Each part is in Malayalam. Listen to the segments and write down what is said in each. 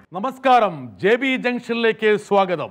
നമസ്കാരം ജെ ബി ജംഗ്ഷനിലേക്ക് സ്വാഗതം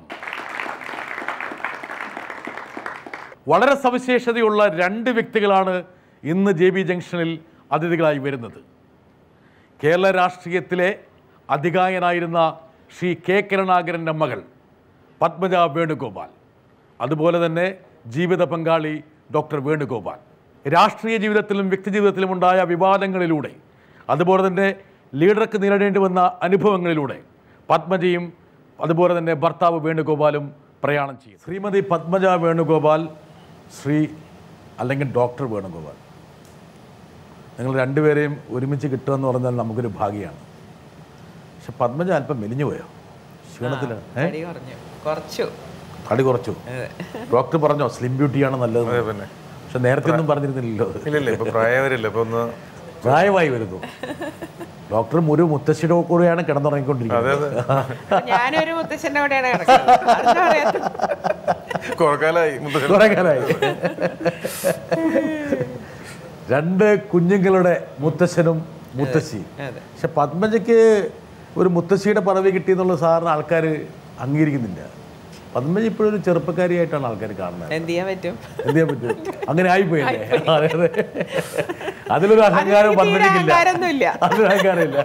വളരെ സവിശേഷതയുള്ള രണ്ട് വ്യക്തികളാണ് ഇന്ന് ജെ ബി ജംഗ്ഷനിൽ അതിഥികളായി വരുന്നത് കേരള രാഷ്ട്രീയത്തിലെ അധികായനായിരുന്ന ശ്രീ കെ കരുണാകരൻ്റെ മകൾ പത്മജ വേണുഗോപാൽ അതുപോലെ തന്നെ ജീവിത പങ്കാളി ഡോക്ടർ വേണുഗോപാൽ രാഷ്ട്രീയ ജീവിതത്തിലും വ്യക്തിജീവിതത്തിലും ഉണ്ടായ വിവാദങ്ങളിലൂടെ അതുപോലെ തന്നെ ലീഡർക്ക് നേരിടേണ്ടി വന്ന അനുഭവങ്ങളിലൂടെ പത്മജയും അതുപോലെ തന്നെ ഭർത്താവ് വേണുഗോപാലും പ്രയാണം ചെയ്യും ശ്രീമതി പത്മജ വേണുഗോപാൽ ശ്രീ അല്ലെങ്കിൽ ഡോക്ടർ വേണുഗോപാൽ നിങ്ങൾ രണ്ടുപേരെയും ഒരുമിച്ച് കിട്ടുമെന്ന് പറഞ്ഞാൽ നമുക്കൊരു ഭാഗ്യമാണ് പക്ഷെ പത്മജ അല്പം മെലിഞ്ഞു പോയോ ക്ഷീണത്തിലാണ് ഏ? തടി കുറഞ്ഞു കുറച്ചു തടി കുറച്ചു ഡോക്ടർ പറഞ്ഞോ സ്ലിം ബ്യൂട്ടിയാണ് നല്ലത് അതെ പിന്നെ പക്ഷെ നേരത്തെ ഒന്നും പറഞ്ഞിരുന്നില്ലല്ലോ അത്. ഇല്ലില്ല ഇപ്പൊ പ്രായവരില്ല ഇപ്പൊ ഒന്ന് പ്രായമായി വരുന്നു ഡോക്ടർ ഒരു മുത്തശ്ശിയുടെ കൂടെയാണ് കിടന്നുറങ്ങിക്കൊണ്ടിരിക്കുന്നത് ഞാനൊരു മുത്തശ്ശന്റെ കൂടെയാണ് കിടക്കുന്നത് അതെന്താ പറയാത്ത കുറക്കാലായി മുത്തശ്ശൻ കുറെ കാലമായി രണ്ട് കുഞ്ഞുങ്ങളുടെ മുത്തശ്ശനും മുത്തശ്ശി അതെ പക്ഷെ പത്മജയ്ക്ക് ഒരു മുത്തശ്ശിയുടെ പദവി കിട്ടിയെന്നുള്ള സാറിന് ആൾക്കാർ അംഗീകരിക്കുന്നില്ല പത്മജ ഇപ്പോഴും ഒരു ചെറുപ്പക്കാരിയായിട്ടാണ് ആൾക്കാർ കാണുന്നത് എന്ത് ചെയ്യാൻ പറ്റും എന്ത് ചെയ്യാൻ പറ്റും അങ്ങനെ ആയിപ്പോയില്ലേ അതെ അതെ അതിലൊരു അഹങ്കാരം അതിന് തീരെ പത്മജയ്ക്കില്ല അഹങ്കാരമൊന്നുമില്ല. അതിലൊരു അഹങ്കാരമില്ല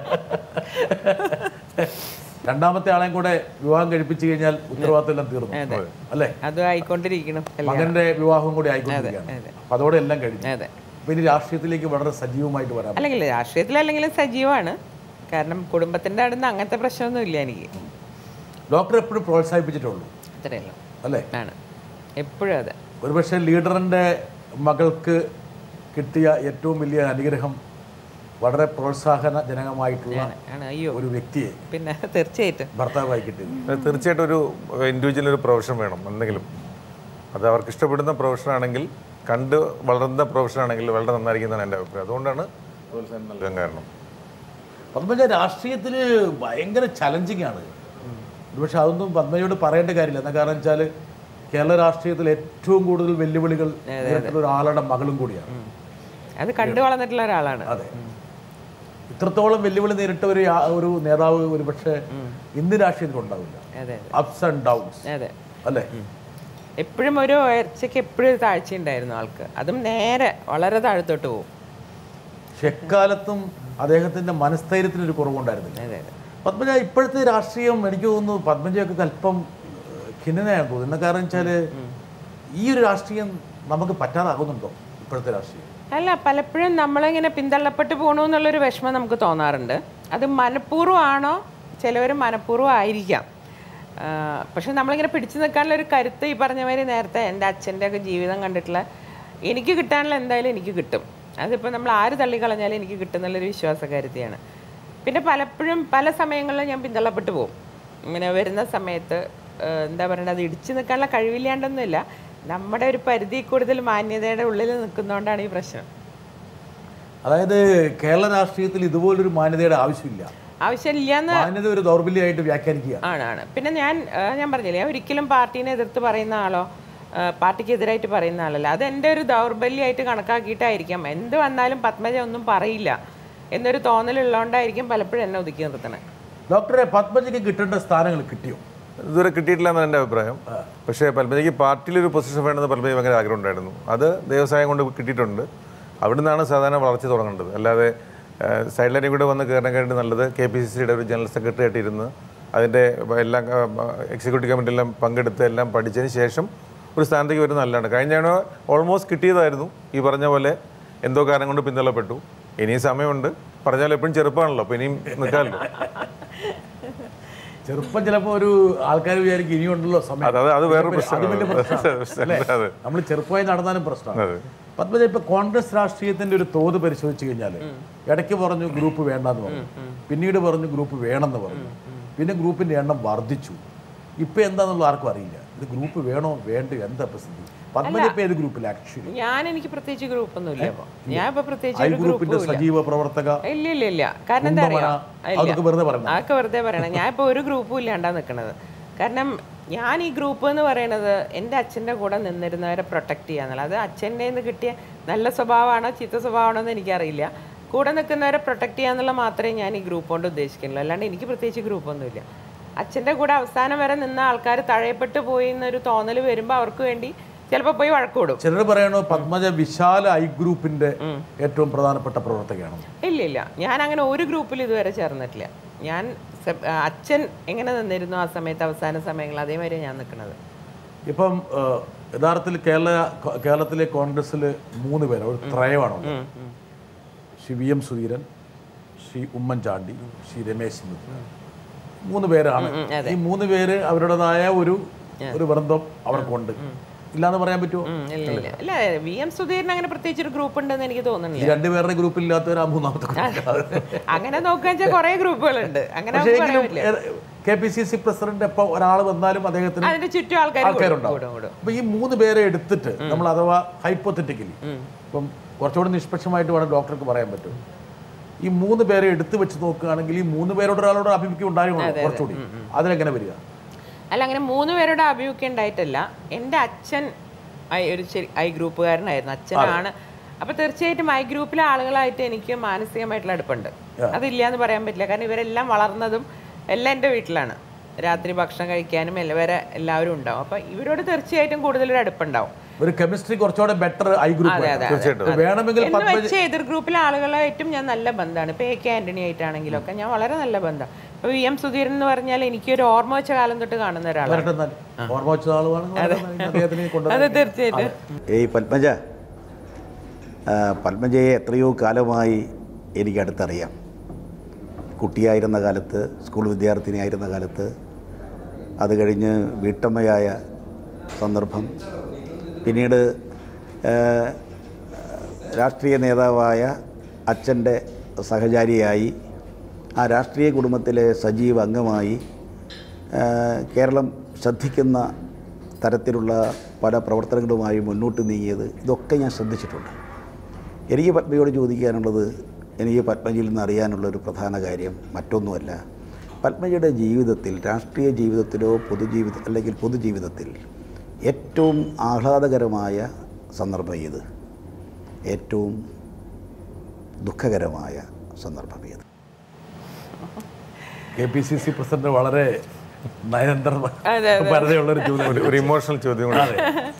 രണ്ടാമത്തെ ആളെയും കൂടെ വിവാഹം കഴിപ്പിച്ചു കഴിഞ്ഞാൽ ഉത്തരവാദിത്തം എല്ലാം തീർന്നു അല്ലേ അതും ആയിക്കൊണ്ടിരിക്കണം എല്ലാം. മകന്റെ വിവാഹം കൂടി ആയിക്കൊണ്ടിരിക്കുകയാണ് അതെ. അപ്പൊ അതോടെ എല്ലാം കഴിഞ്ഞു അതെ അപ്പൊ ഇനി രാഷ്ട്രീയത്തിലേക്ക് വളരെ സജീവമായിട്ട് വരാം അല്ലെങ്കിൽ രാഷ്ട്രീയത്തിൽ അല്ലെങ്കിലും സജീവമാണ് കാരണം കുടുംബത്തിന്റെ അടുത്ത് അങ്ങനത്തെ പ്രശ്നമൊന്നും ഇല്ല എനിക്ക് ഡോക്ടർ എപ്പോഴും പ്രോത്സാഹിപ്പിച്ചിട്ടുള്ളൂ അത്രയല്ലോ അല്ലേ ആണ് എപ്പോഴും അതെ ഒരുപക്ഷെ ലീഡറിന്റെ മകൾക്ക് കിട്ടിയ ഏറ്റവും വലിയ അനുഗ്രഹം വളരെ പ്രോത്സാഹനജനകമായിട്ടുള്ള ആണ്, ആണ് അയ്യോ ഒരു വ്യക്തിയെ പിന്നെ തീർച്ചയായിട്ടും ഭർത്താവായി കിട്ടിയത് അത് തീർച്ചയായിട്ടും ഒരു ഇൻഡിവിജ്വൽ ഒരു പ്രൊഫഷൻ വേണം എന്തെങ്കിലും അത് അവർക്ക് ഇഷ്ടപ്പെടുന്ന പ്രൊഫഷൻ ആണെങ്കിൽ കണ്ട് വളർന്ന പ്രൊഫഷൻ ആണെങ്കിൽ വളരെ നന്നായിരിക്കുന്നതാണ് എൻ്റെ അഭിപ്രായം അതുകൊണ്ടാണ് പ്രോത്സാഹനം നൽകാൻ കാരണം പത്മജ രാഷ്ട്രീയത്തിൽ ഭയങ്കര ചലഞ്ചിങ് ആണ് പക്ഷെ അതൊന്നും പത്മജയോട് പറയേണ്ട കാര്യമില്ല എന്താ കാരണം വെച്ചാൽ കേരള രാഷ്ട്രീയത്തിൽ ഏറ്റവും കൂടുതൽ വെല്ലുവിളികൾ നേരിട്ടുള്ള ഒരാളുടെ മകളും കൂടിയാണ് അത് കണ്ടു വളർന്നിട്ടുള്ള ഒരാളാണ് അതെ ഇത്രത്തോളം വെല്ലുവിളി നേരിട്ട ഒരു യാ- ഒരു നേതാവ് ഒരു പക്ഷേ ഇന്ത്യ രാഷ്ട്രീയത്തിൽ ഉണ്ടാവില്ല അതെ അപ്സ് ആൻഡ് ഡൗൺസ് അതെ അല്ലേ എപ്പോഴും ഒരു ഉയർച്ചയ്ക്ക് എപ്പോഴും ഒരു താഴ്ച ഉണ്ടായിരുന്നു ആൾക്ക് അതും നേരെ വളരെ താഴത്തോട്ട് പോകും പക്ഷെ എക്കാലത്തും അദ്ദേഹത്തിന്റെ മനസ്ഥൈര്യത്തിന് ഒരു കുറവുണ്ടായിരുന്നില്ല അതെ അതെ പത്മജ ഇപ്പോഴത്തെ രാഷ്ട്രീയം എനിക്ക് തോന്നുന്നു പത്മജയൊക്കെ അല്പം ഖിന്നനായെന്ന് തോന്നുന്നു എന്താ കാരണം വെച്ചാൽ ഈ ഒരു രാഷ്ട്രീയം നമുക്ക് പറ്റാതാകുന്നുണ്ടോ ഇപ്പോഴത്തെ രാഷ്ട്രീയം അല്ല പലപ്പോഴും നമ്മളിങ്ങനെ പിന്തള്ളപ്പെട്ട് പോകണു എന്നുള്ളൊരു വിഷമം നമുക്ക് തോന്നാറുണ്ട് അത് മനഃപൂർവ്വമാണോ ചിലവർ മനഃപൂർവ്വം ആയിരിക്കാം ആ, പക്ഷെ നമ്മളിങ്ങനെ പിടിച്ചു നിൽക്കാനുള്ള ഒരു കരുത്ത് ഈ പറഞ്ഞ മാതിരി നേരത്തെ എൻ്റെ അച്ഛൻ്റെ ഒക്കെ ജീവിതം കണ്ടിട്ടുള്ള എനിക്ക് കിട്ടാനുള്ള എന്തായാലും എനിക്ക് കിട്ടും അതിപ്പോൾ നമ്മൾ ആര് തള്ളിക്കളഞ്ഞാലും എനിക്ക് കിട്ടുന്നുള്ളൊരു വിശ്വാസകാര്യത്തെയാണ് പിന്നെ പലപ്പോഴും പല സമയങ്ങളിലും ഞാൻ പിന്തള്ളപ്പെട്ട് പോകും ഇങ്ങനെ വരുന്ന സമയത്ത് ആ, എന്താ പറയണ്ടത് അത് ഇടിച്ചു നിൽക്കാനുള്ള കഴിവില്ലാണ്ടൊന്നുമില്ല നമ്മുടെ ഒരു പരിധി കൂടുതൽ മാന്യതയുടെ ഉള്ളിൽ നിൽക്കുന്നതുകൊണ്ടാണ് ഈ പ്രശ്നം അതായത് കേരള രാഷ്ട്രീയത്തിൽ ഇതുപോലൊരു മാന്യതയുടെ ആവശ്യമില്ല ആവശ്യമില്ലാന്ന് മാന്യത ഒരു ദൗർബല്യമായിട്ട് വ്യാഖ്യാനിക്കുകയാണ് ആണ് ആണ് പിന്നെ ഞാൻ ആ, ഞാൻ പറഞ്ഞില്ലേ ഞാൻ ഒരിക്കലും പാർട്ടീനെ എതിർത്ത് പറയുന്ന ആളോ ആ, പാർട്ടിക്ക് എതിരായിട്ട് പറയുന്ന ആളല്ല അത് എൻ്റെ ഒരു ദൗർബല്യമായിട്ട് കണക്കാക്കിയിട്ടായിരിക്കാം എന്ത് വന്നാലും പത്മജ ഒന്നും പറയില്ല എന്നൊരു തോന്നലുള്ളതുകൊണ്ടായിരിക്കും പലപ്പോഴും എന്നെ ഒതുക്കി നിർത്തണേ ഡോക്ടറെ പത്മജയ്ക്ക് കിട്ടേണ്ട സ്ഥാനങ്ങൾ കിട്ടിയോ ഇതുവരെ കിട്ടിയിട്ടില്ല എന്നാണ് എൻ്റെ അഭിപ്രായം പക്ഷേ പൽപ്പനയ്ക്ക് പാർട്ടിയിലൊരു പൊസിഷൻ വേണമെന്ന് പൽപ്പന ഭയങ്കര ആഗ്രഹം ഉണ്ടായിരുന്നു അത് ദൈവസഹായം കൊണ്ട് കിട്ടിയിട്ടുണ്ട് അവിടെ നിന്നാണ് സാധാരണ വളർച്ച തുടങ്ങേണ്ടത് അല്ലാതെ സൈഡ് ലൈനിൽ കൂടെ വന്ന് കയറാൻ നല്ലത് കെ പി സി സിയുടെ ഒരു ജനറൽ സെക്രട്ടറി ആയിട്ടിരുന്ന് അതിൻ്റെ എല്ലാം എക്സിക്യൂട്ടീവ് കമ്മിറ്റി എല്ലാം പങ്കെടുത്ത് എല്ലാം പഠിച്ചതിന് ശേഷം ഒരു സ്ഥാനത്തേക്ക് വരുന്നത് നല്ലതാണ് കഴിഞ്ഞ തവണ ഓൾമോസ്റ്റ് കിട്ടിയതായിരുന്നു ഈ പറഞ്ഞ പോലെ എന്തോ കാരണം കൊണ്ട് പിന്തള്ളപ്പെട്ടു ഇനിയും സമയമുണ്ട് പറഞ്ഞാൽ എപ്പോഴും ചെറുപ്പമാണല്ലോ അപ്പോൾ ഇനിയും നിൽക്കാമല്ലോ ചെറുപ്പം ചിലപ്പോൾ ഒരു ആൾക്കാർ വിചാരിക്കും ഇനിയുണ്ടല്ലോ സമയം അത് അത് അത് വേറൊരു അത് പ്രശ്നമാണ് വലിയ പ്രശ്നമാണ്. അല്ലേ? അതെ നമ്മൾ ചെറുപ്പമായി നടന്നാലും പ്രശ്നമാണ് അതെ പത്മജ ഇപ്പൊ കോൺഗ്രസ് രാഷ്ട്രീയത്തിന്റെ ഒരു തോത് പരിശോധിച്ചു കഴിഞ്ഞാൽ ഇടയ്ക്ക് പറഞ്ഞു ഗ്രൂപ്പ് വേണ്ടെന്ന് പറഞ്ഞു പിന്നീട് പറഞ്ഞു ഗ്രൂപ്പ് വേണമെന്ന് പറഞ്ഞു പിന്നെ ഗ്രൂപ്പിന്റെ എണ്ണം വർദ്ധിച്ചു ഇപ്പൊ എന്താന്നുള്ള ആർക്കും അറിയില്ല ഇത് ഗ്രൂപ്പ് വേണോ വേണ്ടയോ എന്താ പ്രസിദ്ധി പത്മജ ഇപ്പൊ ഏത് ഗ്രൂപ്പിൽ ആക്ച്വലി ഞാൻ എനിക്ക് പ്രത്യേകിച്ച് ഗ്രൂപ്പൊന്നും ഇല്ല ഇപ്പോൾ ഞാൻ ഇപ്പോൾ പ്രത്യേകിച്ച് ഐ ഒരു ഗ്രൂപ്പിന്റെ ഗ്രൂപ്പും ഇല്ല സജീവ പ്രവർത്തക ഇല്ല ഇല്ല ഇല്ല കാരണം എന്താ കുന്തമന, അറിയാം അതൊക്കെ വെറുതെ പറയണം അതൊക്കെ വെറുതെ പറയണം ഞാൻ ഇപ്പോൾ ഒരു ഗ്രൂപ്പും ഇല്ലാണ്ടാ നിൽക്കുന്നത് കാരണം ഞാൻ ഈ ഗ്രൂപ്പ് എന്ന് പറയുന്നത് എൻ്റെ അച്ഛൻ്റെ കൂടെ നിന്നിരുന്നവരെ പ്രൊട്ടക്ട് ചെയ്യാന്നുള്ളത് അത് അച്ഛൻ്റെ നിന്ന് കിട്ടിയ നല്ല സ്വഭാവമാണോ ചീത്ത സ്വഭാവമാണോ എന്ന് എനിക്കറിയില്ല കൂടെ നിൽക്കുന്നവരെ പ്രൊട്ടക്ട് ചെയ്യാന്നുള്ള മാത്രമേ ഞാൻ ഈ ഗ്രൂപ്പ് കൊണ്ട് ഉദ്ദേശിക്കുന്നുള്ളൂ അല്ലാണ്ട് എനിക്ക് പ്രത്യേകിച്ച് ഗ്രൂപ്പൊന്നുമില്ല അച്ഛൻ്റെ കൂടെ അവസാനം വരെ നിന്ന ആൾക്കാർ തഴയപ്പെട്ട് പോയി എന്നൊരു തോന്നൽ വരുമ്പോൾ അവർക്ക് വേണ്ടി ചിലപ്പോൾ പോയി വഴക്കൂടും ചിലർ പറയണു പത്മജ വിശാല ഐ ഗ്രൂപ്പിന്റെ ഏറ്റവും പ്രധാനപ്പെട്ട പ്രവർത്തകയാണ് ഇല്ല ഇല്ല ഞാൻ അങ്ങനെ ഒരു ഗ്രൂപ്പിൽ ഇതുവരെ ചേർന്നിട്ടില്ല ഞാൻ സെ- ആ, അച്ഛൻ എങ്ങനെ നിന്നിരുന്നു ആ സമയത്ത് അവസാന സമയങ്ങൾ അതേമാതിരി ഞാൻ നിൽക്കുന്നത് ഇപ്പം ഏഹ്, യഥാർത്ഥത്തിൽ കേരള കേരളത്തിലെ കോൺഗ്രസ്സിൽ മൂന്ന് പേര് ഒരു ത്രയമാണ് ശ്രീ വി എം സുധീരൻ ശ്രീ ഉമ്മൻചാണ്ടി ശ്രീ രമേശ് ചെന്നിത്തല മൂന്ന് പേരാണ് ഈ മൂന്ന് പേര് അവരുടേതായ ഒരു ഒരു ബന്ധം അവർക്കുണ്ട് ഇല്ലാന്ന് പറയാൻ പറ്റുമോ ഉം, ഇല്ല ഇല്ല ഇല്ല വി എം സുധീരൻ അങ്ങനെ പ്രത്യേകിച്ച് ഒരു ഗ്രൂപ്പ് ഉണ്ടെന്ന് എനിക്ക് ഈ തോന്നുന്നില്ല രണ്ടുപേരുടെ ഗ്രൂപ്പില്ലാത്തവർ ആ മൂന്നാമത്തെ ഗ്രൂപ്പ് അങ്ങനെ നോക്കുക വെച്ചാൽ കുറെ ഗ്രൂപ്പുകളുണ്ട് അങ്ങനെ പക്ഷേ നമുക്ക് പറയാൻ എങ്കിലും പറ്റില്ല K P C C president എപ്പോൾ ഒരാൾ വന്നാലും അദ്ദേഹത്തിന് അതിന്റെ ചുറ്റും ആൾക്കാർ ആൾക്കാരുണ്ടാവും അപ്പൊ ഈ മൂന്ന് പേരെ എടുത്തിട്ട് നമ്മൾ അഥവാ ഹൈപ്പോത്തറ്റിക്കലി ഇപ്പം കുറച്ചുകൂടി നിഷ്പക്ഷമായിട്ട് വേണം ഡോക്ടർക്ക് പറയാൻ പറ്റും ഈ മൂന്ന് പേരെ എടുത്തു വെച്ച് നോക്കുകയാണെങ്കിൽ ഈ മൂന്ന് പേരോട് ഒരാളോട് ആഭിമുഖ്യം ഉണ്ടായിരുന്നു കുറച്ചുകൂടി അതിലെങ്ങനെ വരിക അല്ല അങ്ങനെ മൂന്ന് പേരുടെ അഭിമുഖ്യം ഉണ്ടായിട്ടല്ല എൻ്റെ അച്ഛൻ ഐ- ഒരു ശരി ഐ ഗ്രൂപ്പുകാരനായിരുന്നു അച്ഛനാണ് അപ്പൊ തീർച്ചയായിട്ടും ഐ ഗ്രൂപ്പിലെ ആളുകളായിട്ട് എനിക്ക് മാനസികമായിട്ടുള്ള അടുപ്പുണ്ട് അതില്ല എന്ന് പറയാൻ പറ്റില്ല കാരണം ഇവരെല്ലാം വളർന്നതും എല്ലാം എൻ്റെ വീട്ടിലാണ് രാത്രി ഭക്ഷണം കഴിക്കാനും എല്ലാവരെ എല്ലാവരും ഉണ്ടാവും അപ്പൊ ഇവരോട് തീർച്ചയായിട്ടും കൂടുതലൊരു അടുപ്പുണ്ടാവും ഒരു കെമിസ്ട്രി കുറച്ചുകൂടെ ബെറ്റർ ഐ ഗ്രൂപ്പ് തീർച്ചയായിട്ടും വേണമെങ്കിൽ എന്ന് വെച്ച് എതിർ ഗ്രൂപ്പിലെ ആളുകളായിട്ടും ഞാൻ നല്ല ബന്ധമാണ് ഇപ്പൊ എ കെ ആന്റണി ആയിട്ടാണെങ്കിലും ഒക്കെ ഞാൻ വളരെ നല്ല ബന്ധമാണ് ഇപ്പൊ വി എം സുധീരൻ എന്ന് പറഞ്ഞാൽ എനിക്കൊരു ഓർമ്മ വെച്ച കാലം തൊട്ട് കാണുന്ന ഒരാളാണ് വരട്ടെ എന്നാൽ ഓർമ്മ വെച്ച ആളുമാണ് അദ്ദേഹത്തിന് അത് കൊണ്ടുവന്നത് തീർച്ചയായിട്ടും ഏയ് പത്മജ ആ, പത്മജയെ എത്രയോ കാലമായി എനിക്ക് അടുത്തറിയാം കുട്ടിയായിരുന്ന കാലത്ത് സ്കൂൾ വിദ്യാർത്ഥിനിയായിരുന്ന കാലത്ത് അത് കഴിഞ്ഞ് വീട്ടമ്മയായ സന്ദർഭം പിന്നീട് ആ, രാഷ്ട്രീയ നേതാവായ അച്ഛൻ്റെ സഹചാരിയായി ആ രാഷ്ട്രീയ കുടുംബത്തിലെ സജീവ അംഗമായി ആ, കേരളം ശ്രദ്ധിക്കുന്ന തരത്തിലുള്ള പല പ്രവർത്തനങ്ങളുമായി മുന്നോട്ട് നീങ്ങിയത് ഇതൊക്കെ ഞാൻ ശ്രദ്ധിച്ചിട്ടുണ്ട് എനിക്ക് പത്മയോട് ചോദിക്കാനുള്ളത് എനിക്ക് പത്മജിയിൽ നിന്ന് അറിയാനുള്ള ഒരു പ്രധാന കാര്യം മറ്റൊന്നുമല്ല പത്മജിയുടെ ജീവിതത്തിൽ രാഷ്ട്രീയ ജീവിതത്തിലോ പൊതുജീവിത അല്ലെങ്കിൽ പൊതുജീവിതത്തിൽ ഏറ്റവും ആഹ്ലാദകരമായ സന്ദർഭം ഏത് ഏറ്റവും ദുഃഖകരമായ സന്ദർഭം ഏത് K P C C president വളരെ നയതന്ത്ര അതെ, പരതയുള്ള ഒരു ചോദ്യം ഒരു- ഒരു ഇമോഷണൽ ചോദ്യം കൂടെ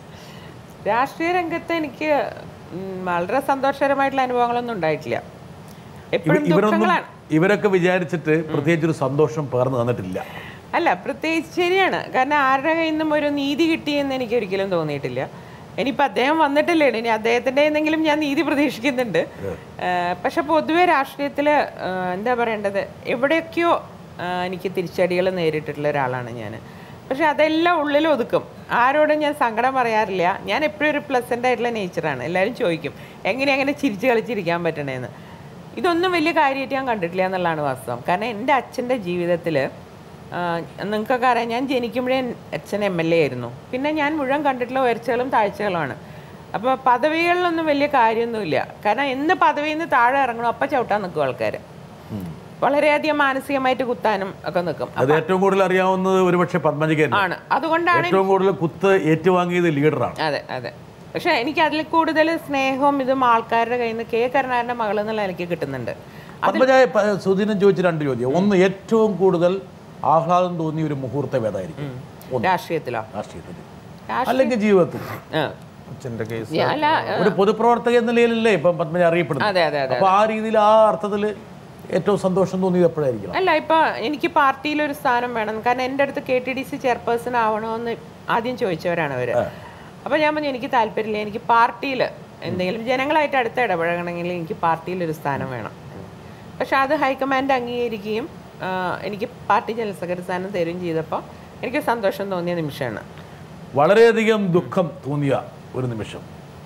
രാഷ്ട്രീയ രംഗത്ത് എനിക്ക് ഉം, വളരെ സന്തോഷകരമായിട്ടുള്ള അനുഭവങ്ങളൊന്നും ഉണ്ടായിട്ടില്ല എപ്പോഴും ഇവരൊന്നും ദുഃഖങ്ങളാണ് ഇവരൊക്കെ വിചാരിച്ചിട്ട് പ്രത്യേകിച്ച് ഒരു സന്തോഷം പകർന്നു തന്നിട്ടില്ല അല്ല പ്രത്യേകിച്ച് ശരിയാണ് കാരണം ആരുടെ കയ്യിൽ നിന്നും ഒരു നീതി കിട്ടിയെന്ന് എനിക്ക് ഒരിക്കലും തോന്നിയിട്ടില്ല ഇനിയിപ്പോൾ അദ്ദേഹം വന്നിട്ടില്ലേ ഇനി അദ്ദേഹത്തിൻ്റെ എന്തെങ്കിലും ഞാൻ നീതി പ്രതീക്ഷിക്കുന്നുണ്ട് ഏഹ് പക്ഷെ പൊതുവെ രാഷ്ട്രീയത്തിൽ എന്താ പറയേണ്ടത് എവിടെയൊക്കെയോ ഏഹ് എനിക്ക് തിരിച്ചടികൾ നേരിട്ടിട്ടുള്ള ഒരാളാണ് ഞാൻ പക്ഷെ അതെല്ലാം ഉള്ളിൽ ഒതുക്കും ആരോടും ഞാൻ സങ്കടം പറയാറില്ല ഞാൻ എപ്പോഴും ഒരു പ്ലസൻ്റ് ആയിട്ടുള്ള നേച്ചറാണ് എല്ലാവരും ചോദിക്കും എങ്ങനെ അങ്ങനെ ചിരിച്ച് കളിച്ചിരിക്കാൻ പറ്റണേന്ന് ഇതൊന്നും വലിയ കാര്യമായിട്ട് ഞാൻ കണ്ടിട്ടില്ല എന്നുള്ളതാണ് വാസ്തവം കാരണം എൻ്റെ അച്ഛൻ്റെ ജീവിതത്തിൽ നിങ്ങൾക്കൊക്കെ അറിയാം ഞാൻ ജനിക്കുമ്പോഴേ അച്ഛൻ എം എൽ എ ആയിരുന്നു പിന്നെ ഞാൻ മുഴുവൻ കണ്ടിട്ടുള്ള ഉയർച്ചകളും താഴ്ചകളുമാണ് അപ്പോൾ പദവികളിലൊന്നും വലിയ കാര്യമൊന്നുമില്ല കാരണം എന്ന് പദവിയിൽ നിന്ന് താഴെ ഇറങ്ങണം അപ്പം ചവിട്ടാൻ നിൽക്കും ആൾക്കാർ വളരെയധികം മാനസികമായിട്ട് കുത്താനും ഒക്കെ നിൽക്കും അത് ഏറ്റവും കൂടുതൽ അറിയാവുന്നത് ഒരുപക്ഷെ പത്മജിക്ക് തന്നെ. ആണ് അതുകൊണ്ടാണ് ഏറ്റവും കൂടുതൽ കുത്ത് ഏറ്റുവാങ്ങിയത് ലീഡറാണ് അതെ അതെ പക്ഷെ എനിക്ക് അതിൽ കൂടുതൽ സ്നേഹവും ഇതും ആൾക്കാരുടെ കയ്യിൽ നിന്ന് കെ കരുണാകരൻ്റെ മകൾ എന്നുള്ള എനിക്ക് കിട്ടുന്നുണ്ട് പത്മജായ സുധീരൻ ചോദിച്ച രണ്ട് ചോദ്യം ഒന്ന് ഏറ്റവും കൂടുതൽ ആഹ്ലാദം തോന്നിയ ഒരു മുഹൂർത്തം ഏതായിരിക്കും ഒന്ന് രാഷ്ട്രീയത്തിലോ രാഷ്ട്രീയത്തിൽ രാഷ്ട്രീയ- അല്ലെങ്കിൽ ജീവിതത്തിൽ ആ. അച്ഛൻ്റെ കേസ് ഞാൻ- അല്ല ഒരു പൊതുപ്രവർത്തക എന്ന നിലയിലല്ലേ ഇപ്പം പത്മജ അറിയപ്പെടുന്നത് അതെ അതെ അതെ അപ്പൊ ആ രീതിയിൽ ആ അർത്ഥത്തിൽ ഏറ്റവും സന്തോഷം തോന്നിയത് എപ്പോഴായിരിക്കും അല്ല ഇപ്പൊ എനിക്ക് പാർട്ടിയിൽ ഒരു സ്ഥാനം വേണം കാരണം എൻ്റെ അടുത്ത് K T D C chairperson ആവണമെന്ന് ആദ്യം ചോദിച്ചവരാണ് അവര് അപ്പൊ ഞാൻ പറഞ്ഞു എനിക്ക് താല്പര്യമില്ല എനിക്ക് പാർട്ടിയിൽ എന്തെങ്കിലും ജനങ്ങളായിട്ട് അടുത്ത് ഇടപഴകണമെങ്കിൽ എനിക്ക് പാർട്ടിയിൽ ഒരു സ്ഥാനം വേണം പക്ഷെ അത് ഹൈക്കമാൻഡ് അംഗീകരിക്കുകയും ആ, എനിക്ക് പാർട്ടി ജനറൽ സെക്രട്ടറി സ്ഥാനം തരുകയും ചെയ്തപ്പോൾ എനിക്ക് സന്തോഷം തോന്നിയ നിമിഷമാണ് വളരെയധികം ദുഃഖം തോന്നിയ ഒരു നിമിഷം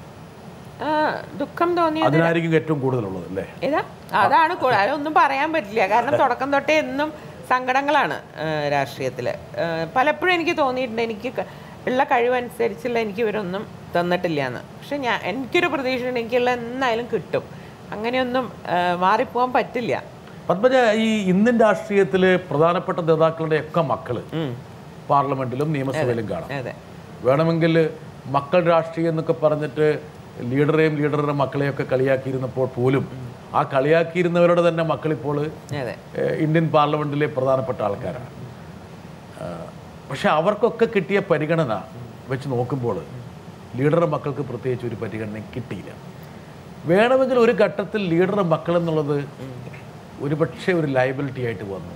ആ, ദുഃഖം തോന്നിയത് അതിനായിരിക്കും ഏറ്റവും കൂടുതലുള്ളത് അല്ലേ ഏതാ അതാണ് കൂ- അതൊന്നും പറയാൻ പറ്റില്ല കാരണം തുടക്കം തൊട്ടേ എന്നും സങ്കടങ്ങളാണ് രാഷ്ട്രീയത്തിൽ പലപ്പോഴും എനിക്ക് തോന്നിയിട്ടുണ്ട് എനിക്ക് ക- ഉള്ള കഴിവനുസരിച്ചുള്ള എനിക്ക് ഇവരൊന്നും തന്നിട്ടില്ല എന്ന് പക്ഷെ ഞാൻ എനിക്കൊരു പ്രതീക്ഷ ഉണ്ട് എനിക്കുള്ള എന്നായാലും കിട്ടും അങ്ങനെയൊന്നും ആ, മാറിപ്പോകാൻ പറ്റില്ല പത്മജ ഈ ഇന്ത്യൻ രാഷ്ട്രീയത്തില് പ്രധാനപ്പെട്ട നേതാക്കളുടെ ഒക്കെ മക്കള് പാർലമെന്റിലും നിയമസഭയിലും കാണാം അതെ വേണമെങ്കിൽ മക്കൾ രാഷ്ട്രീയം എന്നൊക്കെ പറഞ്ഞിട്ട് ലീഡറെയും ലീഡറുടെ മക്കളെയൊക്കെ കളിയാക്കിയിരുന്നപ്പോൾ പോലും ആ കളിയാക്കിയിരുന്നവരുടെ തന്നെ മക്കളിപ്പോൾ അതെ ഏഹ്, ഇന്ത്യൻ പാർലമെൻറ്റിലെ പ്രധാനപ്പെട്ട ആൾക്കാരാണ് ആഹ്, പക്ഷെ അവർക്കൊക്കെ കിട്ടിയ പരിഗണന വെച്ച് നോക്കുമ്പോൾ ലീഡറുടെ മക്കൾക്ക് പ്രത്യേകിച്ച് ഒരു പരിഗണനയും കിട്ടിയില്ല വേണമെങ്കിൽ ഒരു ഘട്ടത്തിൽ ലീഡറുടെ മക്കൾ എന്നുള്ളത് ഒരുപക്ഷെ ഒരു ലയബിലിറ്റി ആയിട്ട് വന്നു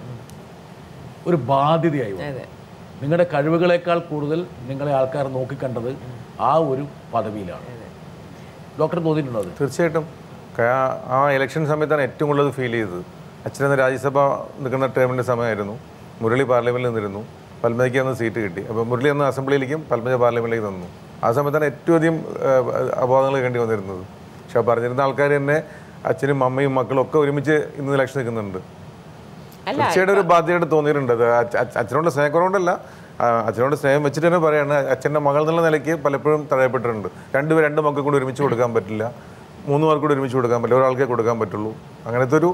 ഒരു ബാധ്യതയായി വന്നു അതെ നിങ്ങളുടെ കഴിവുകളേക്കാൾ കൂടുതൽ നിങ്ങളെ ആൾക്കാർ നോക്കിക്കണ്ടത് ആ ഒരു പദവിയിലാണ് ഡോക്ടർ തോന്നിയിട്ടുണ്ടോ അത് തീർച്ചയായിട്ടും ക- ആ ഇലക്ഷൻ സമയത്താണ് ഏറ്റവും കൂടുതൽ ഫീൽ ചെയ്തത് അച്ഛനെന്ന് രാജ്യസഭ നിൽക്കുന്ന ടേമിൻ്റെ സമയമായിരുന്നു മുരളി പാർലമെൻറ്റിൽ നിന്നിരുന്നു പത്മജയ്ക്ക് അന്ന് സീറ്റ് കിട്ടി അപ്പോൾ മുരളി അന്ന് അസംബ്ലിയിലേക്കും പത്മജ പാർലമെൻറ്റിലേക്ക് തന്നു ആ സമയത്താണ് ഏറ്റവും അധികം അപവാദങ്ങൾ കേണ്ടി വന്നിരുന്നത് പക്ഷെ ആ പറഞ്ഞിരുന്ന ആൾക്കാർ തന്നെ അച്ഛനും അമ്മയും മക്കളും ഒക്കെ ഒരുമിച്ച് ഇന്ന് ഇലക്ഷൻ നിൽക്കുന്നുണ്ട് അല്ല തീർച്ചയായിട്ടും ഒരു ബാധ്യതയായിട്ട് തോന്നിയിട്ടുണ്ട് അത് അച്ഛ- അച്ഛ- അച്ഛനോട് സ്നേഹക്കുറവുകൊണ്ടല്ല ആ, അച്ഛനോട് സ്നേഹം വെച്ചിട്ട് തന്നെ പറയാണ് അച്ഛൻ്റെ മകൾ എന്നുള്ള നിലയ്ക്ക് പലപ്പോഴും തടയപ്പെട്ടിട്ടുണ്ട് രണ്ട് പേര് രണ്ട് മക്കൾ കൂടി ഒരുമിച്ച് കൊടുക്കാൻ പറ്റില്ല മൂന്ന് പേർക്ക് കൂടി ഒരുമിച്ച് കൊടുക്കാൻ പറ്റില്ല ഒരാൾക്കേ കൊടുക്കാൻ പറ്റുള്ളൂ അങ്ങനത്തെ ഒരു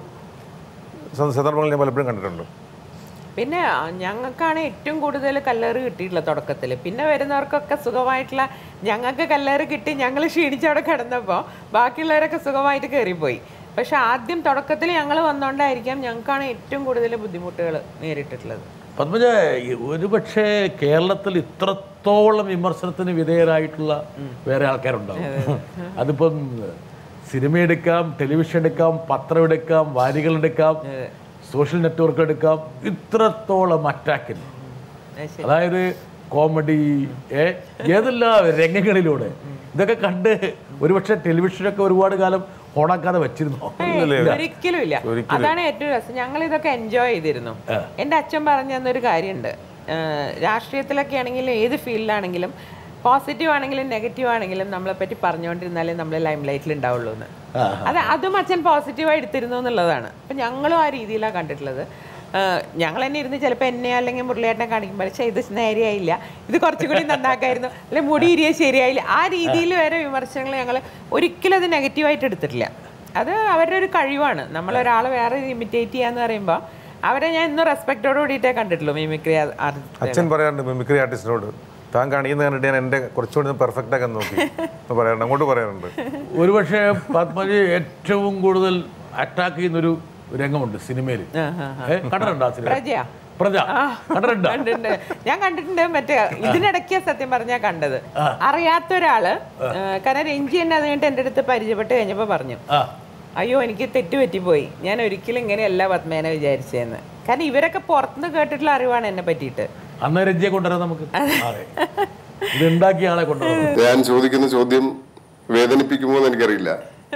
സ- സന്ദർഭങ്ങൾ ഞാൻ പലപ്പോഴും കണ്ടിട്ടുണ്ട് പിന്നെ ആ, ഞങ്ങൾക്കാണ് ഏറ്റവും കൂടുതൽ കല്ലേറ് കിട്ടിയിട്ടുള്ളത് തുടക്കത്തിൽ പിന്നെ വരുന്നവർക്കൊക്കെ സുഖമായിട്ടുള്ള ഞങ്ങൾക്ക് കല്ലേറ് കിട്ടി ഞങ്ങൾ ക്ഷീണിച്ചവിടെ കിടന്നപ്പോൾ ബാക്കിയുള്ളവരൊക്കെ സുഖമായിട്ട് കയറിപ്പോയി പക്ഷെ ആദ്യം തുടക്കത്തിൽ ഞങ്ങൾ വന്നുകൊണ്ടായിരിക്കാം ഞങ്ങൾക്കാണ് ഏറ്റവും കൂടുതൽ ബുദ്ധിമുട്ടുകൾ നേരിട്ടിട്ടുള്ളത് പത്മജ ഈ ഒരുപക്ഷെ കേരളത്തിൽ ഇത്രത്തോളം വിമർശനത്തിന് വിധേയരായിട്ടുള്ള വേറെ ആൾക്കാരുണ്ടാവും അതിപ്പം സിനിമ എടുക്കാം ടെലിവിഷൻ എടുക്കാം പത്രം എടുക്കാം വാരികൾ എടുക്കാം സോഷ്യൽ നെറ്റ്വർക്ക് എടുക്കാം ഇത്രത്തോളം അറ്റാക്കിന് അത് ശരി. അതായത് കോമഡി ഏ ഏതെല്ലാം രംഗങ്ങളിലൂടെ ഇതൊക്കെ കണ്ട് ഒരുപക്ഷെ ടെലിവിഷനൊക്കെ ഒരുപാട് കാലം ഓണാക്കാതെ വെച്ചിരുന്നോ ഏയ്, ഒരിക്കലും ഇല്ല അതാണ് ഏറ്റവും രസം ഞങ്ങൾ ഇതൊക്കെ എൻജോയ് ചെയ്തിരുന്നു എൻ്റെ അച്ഛൻ പറഞ്ഞു തന്നൊരു കാര്യമുണ്ട് ഏഹ്, രാഷ്ട്രീയത്തിലൊക്കെ ആണെങ്കിലും ഏത് ഫീൽഡിലാണെങ്കിലും പോസിറ്റീവ് ആണെങ്കിലും നെഗറ്റീവ് ആണെങ്കിലും നമ്മളെ പറ്റി പറഞ്ഞുകൊണ്ടിരുന്നാലേ നമ്മൾ ലൈം ലൈറ്റിൽ ഉണ്ടാവുള്ളൂ എന്ന് അത് അതും അച്ഛൻ പോസിറ്റീവായി എടുത്തിരുന്നു എന്നുള്ളതാണ് അപ്പം ഞങ്ങളും ആ രീതിയിലാണ് കണ്ടിട്ടുള്ളത് ഏഹ്, ഞങ്ങൾ തന്നെ ഇരുന്ന് ചിലപ്പോൾ എന്നെ അല്ലെങ്കിൽ മുരളിയേട്ടനെ കാണിക്കുമ്പോൾ പക്ഷേ ഇത് നേരെയായില്ല ഇത് കുറച്ചുകൂടി നന്നാക്കായിരുന്നു അല്ലെങ്കിൽ മുടി ഇരിയ ശരിയായില്ല ആ രീതിയിൽ വരെ വിമർശനങ്ങൾ ഞങ്ങൾ ഒരിക്കലും അത് നെഗറ്റീവായിട്ട് എടുത്തിട്ടില്ല അത് അവരുടെ ഒരു കഴിവാണ് നമ്മൾ ഒരാളെ വേറെ ഇമിറ്റേറ്റ് ചെയ്യാന്ന് പറയുമ്പോൾ അവരെ ഞാൻ ഇന്നും റെസ്പെക്റ്റോട് കൂടിയിട്ടേ കണ്ടിട്ടുള്ളൂ മിമിക്രി അച്ഛൻ പറയാറുണ്ട് മിമിക്രി ആർട്ടിസ്റ്റിനോട് താൻ കാണിക്കുന്ന കണ്ടിട്ട് ഞാൻ എൻ്റെ കുറച്ചുകൂടി പെർഫെക്റ്റ് ആക്കാൻ നോക്കി എന്ന് പറയാറുണ്ട് അങ്ങോട്ട് പറയാറുണ്ട് ഒരുപക്ഷെ പത്മജി ഏറ്റവും കൂടുതൽ അറ്റാക്ക് ചെയ്യുന്നൊരു രംഗമുണ്ട് സിനിമയിൽ കണ്ടിട്ടുണ്ടോ ആ സിനിമ പ്രജയാ പ്രജ കണ്ടിട്ടുണ്ടോ കണ്ടിട്ടുണ്ട് ഞാൻ കണ്ടിട്ടുണ്ട് മറ്റേ ഇതിനിടയ്ക്ക് സത്യം പറഞ്ഞാൽ കണ്ടത് അറിയാത്ത ഒരാള് ഏഹ്, കാരണം രഞ്ജി എന്നെ അത് കഴിഞ്ഞിട്ട് എൻ്റെ അടുത്ത് പരിചയപ്പെട്ട് കഴിഞ്ഞപ്പോൾ പറഞ്ഞു ആ അയ്യോ എനിക്ക് തെറ്റ് പറ്റിപ്പോയി ഞാൻ ഒരിക്കലും ഇങ്ങനെയല്ല പത്മേനെ വിചാരിച്ചതെന്ന് കാരണം ഇവരൊക്കെ പുറത്തുനിന്ന് കേട്ടിട്ടുള്ള അറിവാണ് എന്നെ പറ്റിയിട്ട് അന്ന് രഞ്ജിയെ കൊണ്ടുവരാം നമുക്ക് അതെ ഇത് ഉണ്ടാക്കിയ ആളെ കൊണ്ടുവരാം ഞാൻ ചോദിക്കുന്ന ചോദ്യം വേദനിപ്പിക്കുമോ എന്ന് എനിക്കറിയില്ല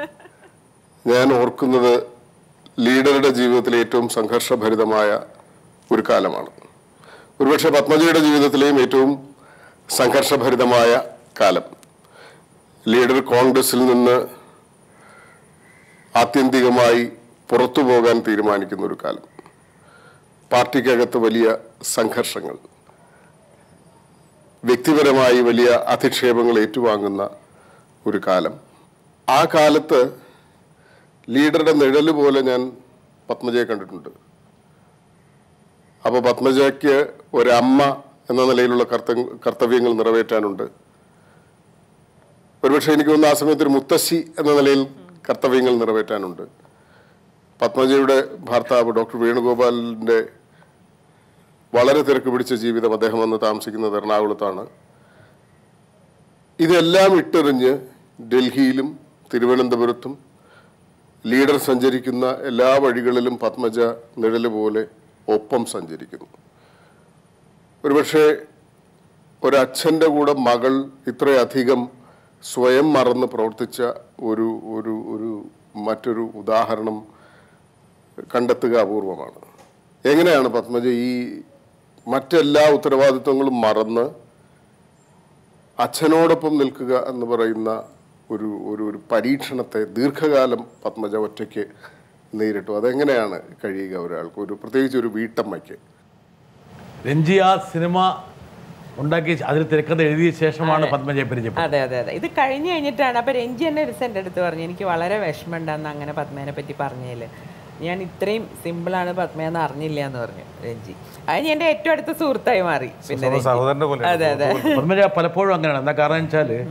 ഞാൻ ഓർക്കുന്നത് ലീഡറുടെ ജീവിതത്തിലെ ഏറ്റവും സംഘർഷഭരിതമായ ഒരു കാലമാണ് ഒരുപക്ഷെ പത്മജിയുടെ ജീവിതത്തിലെയും ഏറ്റവും സംഘർഷഭരിതമായ കാലം ലീഡർ കോൺഗ്രസിൽ നിന്ന് ആത്യന്തികമായി പുറത്തു പോകാൻ തീരുമാനിക്കുന്ന ഒരു കാലം പാർട്ടിക്കകത്ത് വലിയ സംഘർഷങ്ങൾ വ്യക്തിപരമായി വലിയ അധിക്ഷേപങ്ങൾ ഏറ്റുവാങ്ങുന്ന ഒരു കാലം ആ കാലത്ത് ലീഡറുടെ നിഴല് പോലെ ഞാൻ പത്മജയെ കണ്ടിട്ടുണ്ട് അപ്പോൾ പത്മജയ്ക്ക് ഒരമ്മ എന്ന നിലയിലുള്ള കർത്ത കർത്തവ്യങ്ങൾ നിറവേറ്റാനുണ്ട് ഒരുപക്ഷെ എനിക്ക് തോന്നുന്നു ആ സമയത്ത് ഒരു മുത്തശ്ശി എന്ന നിലയിൽ കർത്തവ്യങ്ങൾ നിറവേറ്റാനുണ്ട് പത്മജയുടെ ഭർത്താവ് ഡോക്ടർ വേണുഗോപാലിൻ്റെ വളരെ തിരക്ക് പിടിച്ച ജീവിതം അദ്ദേഹം വന്ന് താമസിക്കുന്നത് എറണാകുളത്താണ് ഇതെല്ലാം ഇട്ടെറിഞ്ഞ് ഡൽഹിയിലും തിരുവനന്തപുരത്തും ലീഡർ സഞ്ചരിക്കുന്ന എല്ലാ വഴികളിലും പത്മജ നിഴല് പോലെ ഒപ്പം സഞ്ചരിക്കുന്നു ഒരുപക്ഷെ ഒരച്ഛൻ്റെ കൂടെ മകൾ ഇത്രയധികം സ്വയം മറന്ന് പ്രവർത്തിച്ച ഒരു ഒരു ഒരു മറ്റൊരു ഉദാഹരണം കണ്ടെത്തുക അപൂർവമാണ് എങ്ങനെയാണ് പത്മജ ഈ മറ്റെല്ലാ ഉത്തരവാദിത്വങ്ങളും മറന്ന് അച്ഛനോടൊപ്പം നിൽക്കുക എന്ന് പറയുന്ന ഒരു ഒരു ഒരു പരീക്ഷണത്തെ ദീർഘകാലം പത്മജ ഒറ്റയ്ക്ക് നേരിട്ടു അതെങ്ങനെയാണ് കഴിയുക ഒരാൾക്ക് ഒരു പ്രത്യേകിച്ച് ഒരു വീട്ടമ്മയ്ക്ക് രഞ്ജി ആ സിനിമ ഉണ്ടാക്കി അതിൽ തിരക്കഥ എഴുതിയ ശേഷമാണ് പത്മജയെ പരിചയപ്പെട്ടത് അതെ അതെ അതെ ഇത് കഴിഞ്ഞ് കഴിഞ്ഞിട്ടാണ് അപ്പോൾ രഞ്ജി എന്നെ ഒരു എൻ്റെ അടുത്ത് പറഞ്ഞു എനിക്ക് വളരെ വിഷമമുണ്ടെന്ന് അങ്ങനെ പത്മേനെ പറ്റി പറഞ്ഞതിൽ ഞാൻ ഇത്രയും സിമ്പിളാണ് പത്മയെന്ന് അറിഞ്ഞില്ല എന്ന് പറഞ്ഞു രഞ്ജി അത് ഞാൻ എൻ്റെ ഏറ്റവും അടുത്ത സുഹൃത്തായി മാറി പിന്നെ രഞ്ജി. സഹോദരന്റെ പോലെ അതെ അതെ പത്മജ പലപ്പോഴും അങ്ങനെയാണ് എന്താ കാരണം വെച്ചാൽ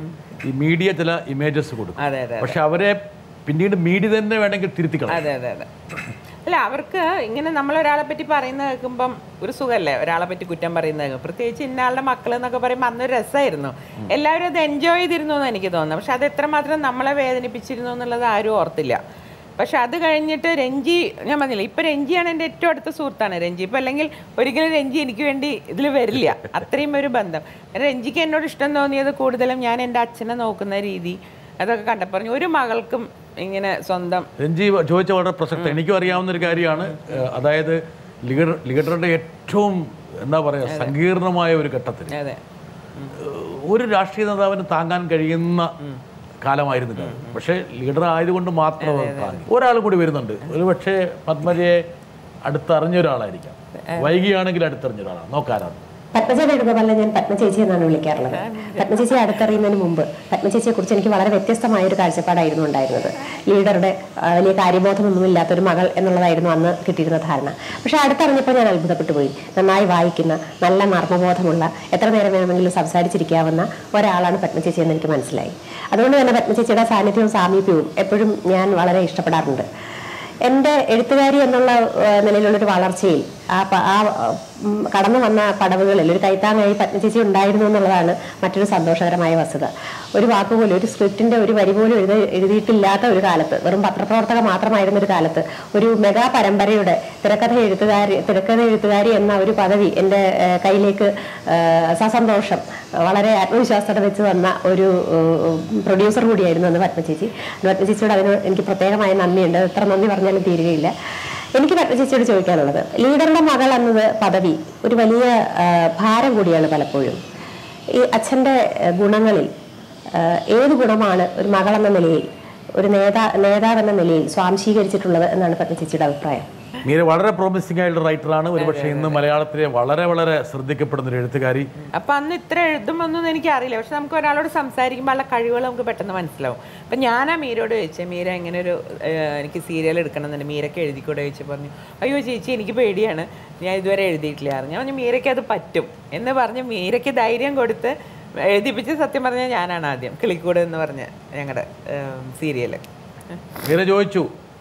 ഈ മീഡിയ ചില ഇമേജസ് കൊടുക്കും അതെ അതെ പക്ഷെ അവരെ പിന്നീട് മീഡിയ തന്നെ വേണമെങ്കിൽ തിരുത്തിക്കണം അതെ അതെ അതെ അല്ല അവർക്ക് ഇങ്ങനെ നമ്മൾ ഒരാളെ പറ്റി പറയുന്നത് കേൾക്കുമ്പം ഒരു സുഖമല്ലേ ഒരാളെ പറ്റി കുറ്റം പറയുന്നത് കേൾക്കും പ്രത്യേകിച്ച് ഇന്നയാളുടെ മക്കൾ എന്നൊക്കെ പറയുമ്പോൾ അന്നൊരു രസമായിരുന്നു എല്ലാവരും അത് എൻജോയ് ചെയ്തിരുന്നു എന്ന് എനിക്ക് തോന്നുന്നു പക്ഷെ അത് എത്രമാത്രം നമ്മളെ വേദനിപ്പിച്ചിരുന്നു എന്നുള്ളത് ആരും ഓർത്തില്ല പക്ഷെ അത് കഴിഞ്ഞിട്ട് രഞ്ജി ഞാൻ പറഞ്ഞില്ല ഇപ്പം രഞ്ജിയാണ് എൻ്റെ ഏറ്റവും അടുത്ത സുഹൃത്താണ് രഞ്ജി ഇപ്പം അല്ലെങ്കിൽ ഒരിക്കലും രഞ്ജി എനിക്ക് വേണ്ടി ഇതിൽ വരില്ല അത്രയും ഒരു ബന്ധം രഞ്ജിക്ക് എന്നോട് ഇഷ്ടം തോന്നിയത് കൂടുതലും ഞാൻ എൻ്റെ അച്ഛനെ നോക്കുന്ന രീതി അതൊക്കെ കണ്ടപ്പോൾ പറഞ്ഞു ഒരു മകൾക്കും ഇങ്ങനെ സ്വന്തം രഞ്ജി ചോദിച്ച വളരെ പ്രസക്തം എനിക്കും അറിയാവുന്ന ഒരു കാര്യമാണ് ഏഹ്, അതായത് ലീഡർ ലീഡറുടെ ഏറ്റവും എന്താ പറയുക സങ്കീർണമായ ഒരു ഘട്ടത്തിൽ അതെ ഏഹ്, ഒരു രാഷ്ട്രീയ നേതാവിന് താങ്ങാൻ കഴിയുന്ന കാലമായിരുന്നില്ല അത്. പക്ഷേ ലീഡർ ആയതുകൊണ്ട് മാത്രം അത് താങ്ങി ഒരാൾ കൂടി വരുന്നുണ്ട് ഒരു പക്ഷേ പത്മജയെ അടുത്തറിഞ്ഞ ഒരാളായിരിക്കാം വൈകിയാണെങ്കിൽ അടുത്തറിഞ്ഞ ഒരാളാണ് നോക്കാരാണ് പത്മജ വേണുഗോപാലിനെ ഞാൻ പത്മ ചേച്ചി എന്നാണ് വിളിക്കാറുള്ളത് പത്മ ചേച്ചിയെ അടുത്തറിയുന്നതിന് മുമ്പ് പത്മ ചേച്ചിയെ കുറിച്ച് എനിക്ക് വളരെ വ്യത്യസ്തമായ ഒരു കാഴ്ചപ്പാടായിരുന്നു ഉണ്ടായിരുന്നത് ലീഡറുടെ ആ, വലിയ കാര്യബോധമൊന്നും ഇല്ലാത്തൊരു മകൾ എന്നുള്ളതായിരുന്നു അന്ന് കിട്ടിയിരുന്ന ധാരണ പക്ഷെ അടുത്തറിഞ്ഞപ്പോൾ ഞാൻ അത്ഭുതപ്പെട്ടു പോയി നന്നായി വായിക്കുന്ന നല്ല നർമ്മബോധമുള്ള എത്ര നേരം വേണമെങ്കിലും സംസാരിച്ചിരിക്കാവുന്ന ഒരാളാണ് പത്മ ചേച്ചി എന്ന് എനിക്ക് മനസ്സിലായി അതുകൊണ്ട് തന്നെ പത്മ ചേച്ചിയുടെ സാന്നിധ്യവും സാമീപ്യവും എപ്പോഴും ഞാൻ വളരെ ഇഷ്ടപ്പെടാറുണ്ട് എൻ്റെ എഴുത്തുകാരി എന്നുള്ള ആ, നിലയിലുള്ളൊരു വളർച്ചയിൽ ആ പ- ആ ഉം, കടന്നു വന്ന പടവുകളിൽ ഒരു കൈത്താങ്ങായി പത്മചേച്ചി ഉണ്ടായിരുന്നു എന്നുള്ളതാണ് മറ്റൊരു സന്തോഷകരമായ വസ്തുത ഒരു വാക്കുപോലും ഒരു സ്ക്രിപ്റ്റിന്റെ ഒരു വരി പോലും എഴുതി എഴുതിയിട്ടില്ലാത്ത ഒരു കാലത്ത് വെറും പത്രപ്രവർത്തക മാത്രമായിരുന്ന ഒരു കാലത്ത് ഒരു മെഗാ പരമ്പരയുടെ തിരക്കഥ എഴുത്തുകാരി തിരക്കഥ എഴുത്തുകാരി എന്ന ഒരു പദവി എൻ്റെ ആ, കയ്യിലേക്ക് ആ, സസന്തോഷം വളരെ ആത്മവിശ്വാസത്തോടെ വെച്ച് വന്ന ഒരു പ്രൊഡ്യൂസർ കൂടിയായിരുന്നു അന്ന് പത്മചേച്ചി പത്മചേച്ചിയോട് അതിന് എനിക്ക് പ്രത്യേകമായ നന്ദിയുണ്ട് എത്ര നന്ദി പറഞ്ഞാലും തീരുകയില്ല എനിക്ക് പത്മചേച്ചിയോട് ചോദിക്കാനുള്ളത് ലീഡറുടെ മകൾ എന്നത് പദവി ഒരു വലിയ ആ, ഭാരം കൂടിയാണ് പലപ്പോഴും ഈ അച്ഛൻ്റെ ആ, ഗുണങ്ങളിൽ ആ, ഏത് ഗുണമാണ് ഒരു മകൾ എന്ന നിലയിൽ ഒരു നേതാ നേതാവ് എന്ന നിലയിൽ സ്വാംശീകരിച്ചിട്ടുള്ളത് എന്നാണ് പത്മചേച്ചിയുടെ അഭിപ്രായം മീര വളരെ പ്രോമിസിംഗ് ആയിട്ടുള്ള റൈറ്ററാണ് ഒരുപക്ഷെ ഇന്ന് മലയാളത്തിലെ വളരെ വളരെ ശ്രദ്ധിക്കപ്പെടുന്ന ഒരു എഴുത്തുകാരി അപ്പൊ അന്ന് ഇത്ര എഴുതുമെന്നൊന്നും എനിക്ക് അറിയില്ല പക്ഷെ നമുക്ക് ഒരാളോട് സംസാരിക്കുമ്പോൾ ഉള്ള കഴിവുകൾ നമുക്ക് പെട്ടെന്ന് മനസ്സിലാവും അപ്പൊ ഞാനാ മീരയോട് ചോദിച്ചത് മീര ഇങ്ങനെ ഒരു ഏഹ്, എനിക്ക് സീരിയൽ എടുക്കണമെന്നുണ്ട് മീരയ്ക്ക് എഴുതിക്കൂടെ ചോദിച്ചു പറഞ്ഞു അയ്യോ ചേച്ചി എനിക്ക് പേടിയാണ് ഞാൻ ഇതുവരെ എഴുതിയിട്ടില്ല ഞാൻ പറഞ്ഞു മീരയ്ക്ക് അത് പറ്റും എന്ന് പറഞ്ഞ് മീരയ്ക്ക് ധൈര്യം കൊടുത്ത് എഴുതിപ്പിച്ച് സത്യം പറഞ്ഞാൽ ഞാനാണ് ആദ്യം കിളിക്കൂട് എന്ന് പറഞ്ഞ ഞങ്ങളുടെ സീരിയല് മീര ചോദിച്ചു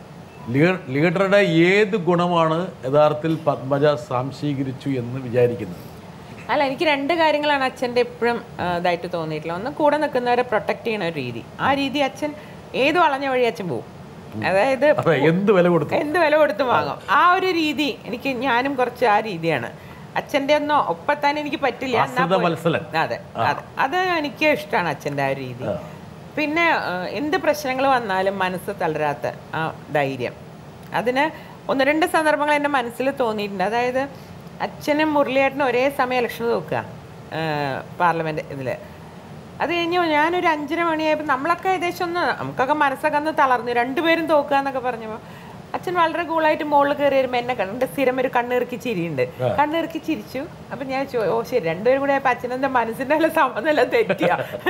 ലീഡർ ലീഡറുടെ ഏത് ഗുണമാണ് യഥാർത്ഥത്തിൽ പത്മജ സാംശീകരിച്ചു എന്ന് വിചാരിക്കുന്നത് അല്ല എനിക്ക് രണ്ട് കാര്യങ്ങളാണ് അച്ഛൻ്റെ എപ്പോഴും ഇതായിട്ട് തോന്നിയിട്ടുള്ളത് ഒന്ന് കൂടെ നിൽക്കുന്നവരെ പ്രൊട്ടക്ട് ചെയ്യണ ഒരു രീതി ആ രീതി അച്ഛൻ ഏത് വളഞ്ഞ വഴി അച്ഛൻ പോകും അതായത് അതെ എന്ത് വില കൊടുത്തു എന്ത് വില കൊടുത്തും വാങ്ങും ആ ഒരു രീതി എനിക്ക് ഞാനും കുറച്ച് ആ രീതിയാണ് അച്ഛൻ്റെ ഒന്നും ഒപ്പത്താൻ എനിക്ക് പറ്റില്ല എന്നാ ആശ്രിത പോലും- വത്സലൻ. അതെ അതെ അത് എനിക്ക് ഇഷ്ടമാണ് അച്ഛൻ്റെ ആ ഒരു രീതി പിന്നെ ആ, എന്ത് പ്രശ്നങ്ങൾ വന്നാലും മനസ്സ് തളരാത്ത ആ ധൈര്യം അതിന് ഒന്ന് രണ്ട് സന്ദർഭങ്ങൾ എൻ്റെ മനസ്സിൽ തോന്നിയിട്ടുണ്ട് അതായത് അച്ഛനും മുരളിയേട്ടനും ഒരേ സമയം ഇലക്ഷൻ നോക്കുക പാർലമെൻറ്റ് ഇതിൽ അത് കഴിഞ്ഞു ഞാനൊരു അഞ്ചര മണിയായപ്പോൾ നമ്മളൊക്കെ ഏകദേശം ഒന്ന് നമുക്കൊക്കെ മനസ്സൊക്കെ ഒന്ന് തളർന്നു രണ്ടുപേരും തോക്കുക എന്നൊക്കെ പറഞ്ഞപ്പോൾ അച്ഛൻ വളരെ കൂളായിട്ട് മുകളിൽ കയറി വരുമ്പോൾ എന്നെ കണ്ട് സ്ഥിരം ഒരു കണ്ണിറുക്കി ചിരിയുണ്ട് കണ്ണിറുക്കി ചിരിച്ചു അപ്പം ഞാൻ ചോ ഓ ശരി രണ്ടുപേരും കൂടെ ആയപ്പോൾ അച്ഛനെന്താ മനസ്സിൻ്റെ ഉള്ള സമനില തെറ്റിയ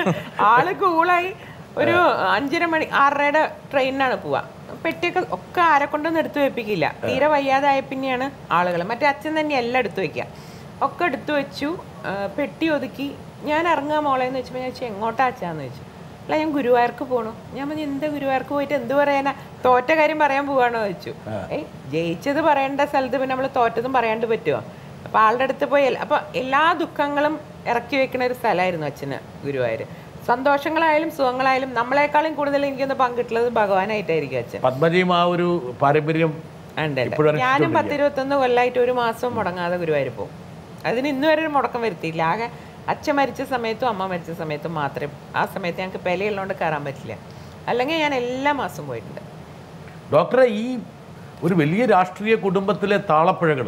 ആള് കൂളായി ഒരു അഞ്ചര മണി ആറരയുടെ ട്രെയിനിനാണ് പോവാ പെട്ടിയൊക്കെ ഒക്കെ ആരെ കൊണ്ടൊന്നും എടുത്തു വെപ്പിക്കില്ല തീരെ വയ്യാതായ പിന്നെയാണ് ആളുകൾ മറ്റേ അച്ഛൻ തന്നെ എല്ലാം എടുത്തു വെക്കുക ഒക്കെ എടുത്തു വെച്ചു ആ, പെട്ടി ഒതുക്കി ഞാൻ ഇറങ്ങാൻ മോളേന്ന് വെച്ചപ്പോൾ ഞാൻ ചോദിച്ചു എങ്ങോട്ടാ അച്ഛാന്ന് ചോദിച്ചു അല്ല ഞാൻ ഗുരുവായൂർക്ക് പോണു ഞാൻ പറഞ്ഞു എന്താ ഗുരുവായൂർക്ക് പോയിട്ട് എന്ത് പറയാനാ തോറ്റ കാര്യം പറയാൻ പോവാണോ ചോദിച്ചു ഏയ് ജയിച്ചത് പറയേണ്ട സ്ഥലത്ത് പിന്നെ നമ്മൾ തോറ്റതും പറയാണ്ട് പറ്റുമോ അപ്പൊ ആളുടെ അടുത്ത് പോയി എല്ലാ- അപ്പൊ എല്ലാ ദുഃഖങ്ങളും ഇറക്കി വെക്കുന്ന ഒരു സ്ഥലമായിരുന്നു അച്ഛന് ഗുരുവായൂർ സന്തോഷങ്ങളായാലും സുഖങ്ങളായാലും നമ്മളെക്കാളും കൂടുതൽ എനിക്കൊന്ന് പങ്കിട്ടുള്ളത് ഭഗവാനായിട്ടായിരിക്കും അച്ഛൻ പത്മജയും ആ ഒരു പാരമ്പര്യം ഉണ്ട്, ഉണ്ട്. ഇപ്പോഴും ഞാനും പത്തിരുപത്തൊന്ന് കൊല്ലമായിട്ട് ഒരു മാസം മുടങ്ങാതെ ഗുരുവായൂർ പോകും അതിന് ഇന്ന് വരെ ഒരു മുടക്കം വരുത്തിയില്ല ആകെ അച്ഛൻ മരിച്ച സമയത്തും അമ്മ മരിച്ച സമയത്തും മാത്രമേ ആ സമയത്ത് ഞങ്ങൾക്ക് പെലയുള്ളതുകൊണ്ട് കയറാൻ പറ്റില്ല അല്ലെങ്കിൽ ഞാൻ എല്ലാ മാസവും പോയിട്ടുണ്ട് ഡോക്ടറെ ഈ ഒരു വലിയ രാഷ്ട്രീയ കുടുംബത്തിലെ താളപ്പിഴകൾ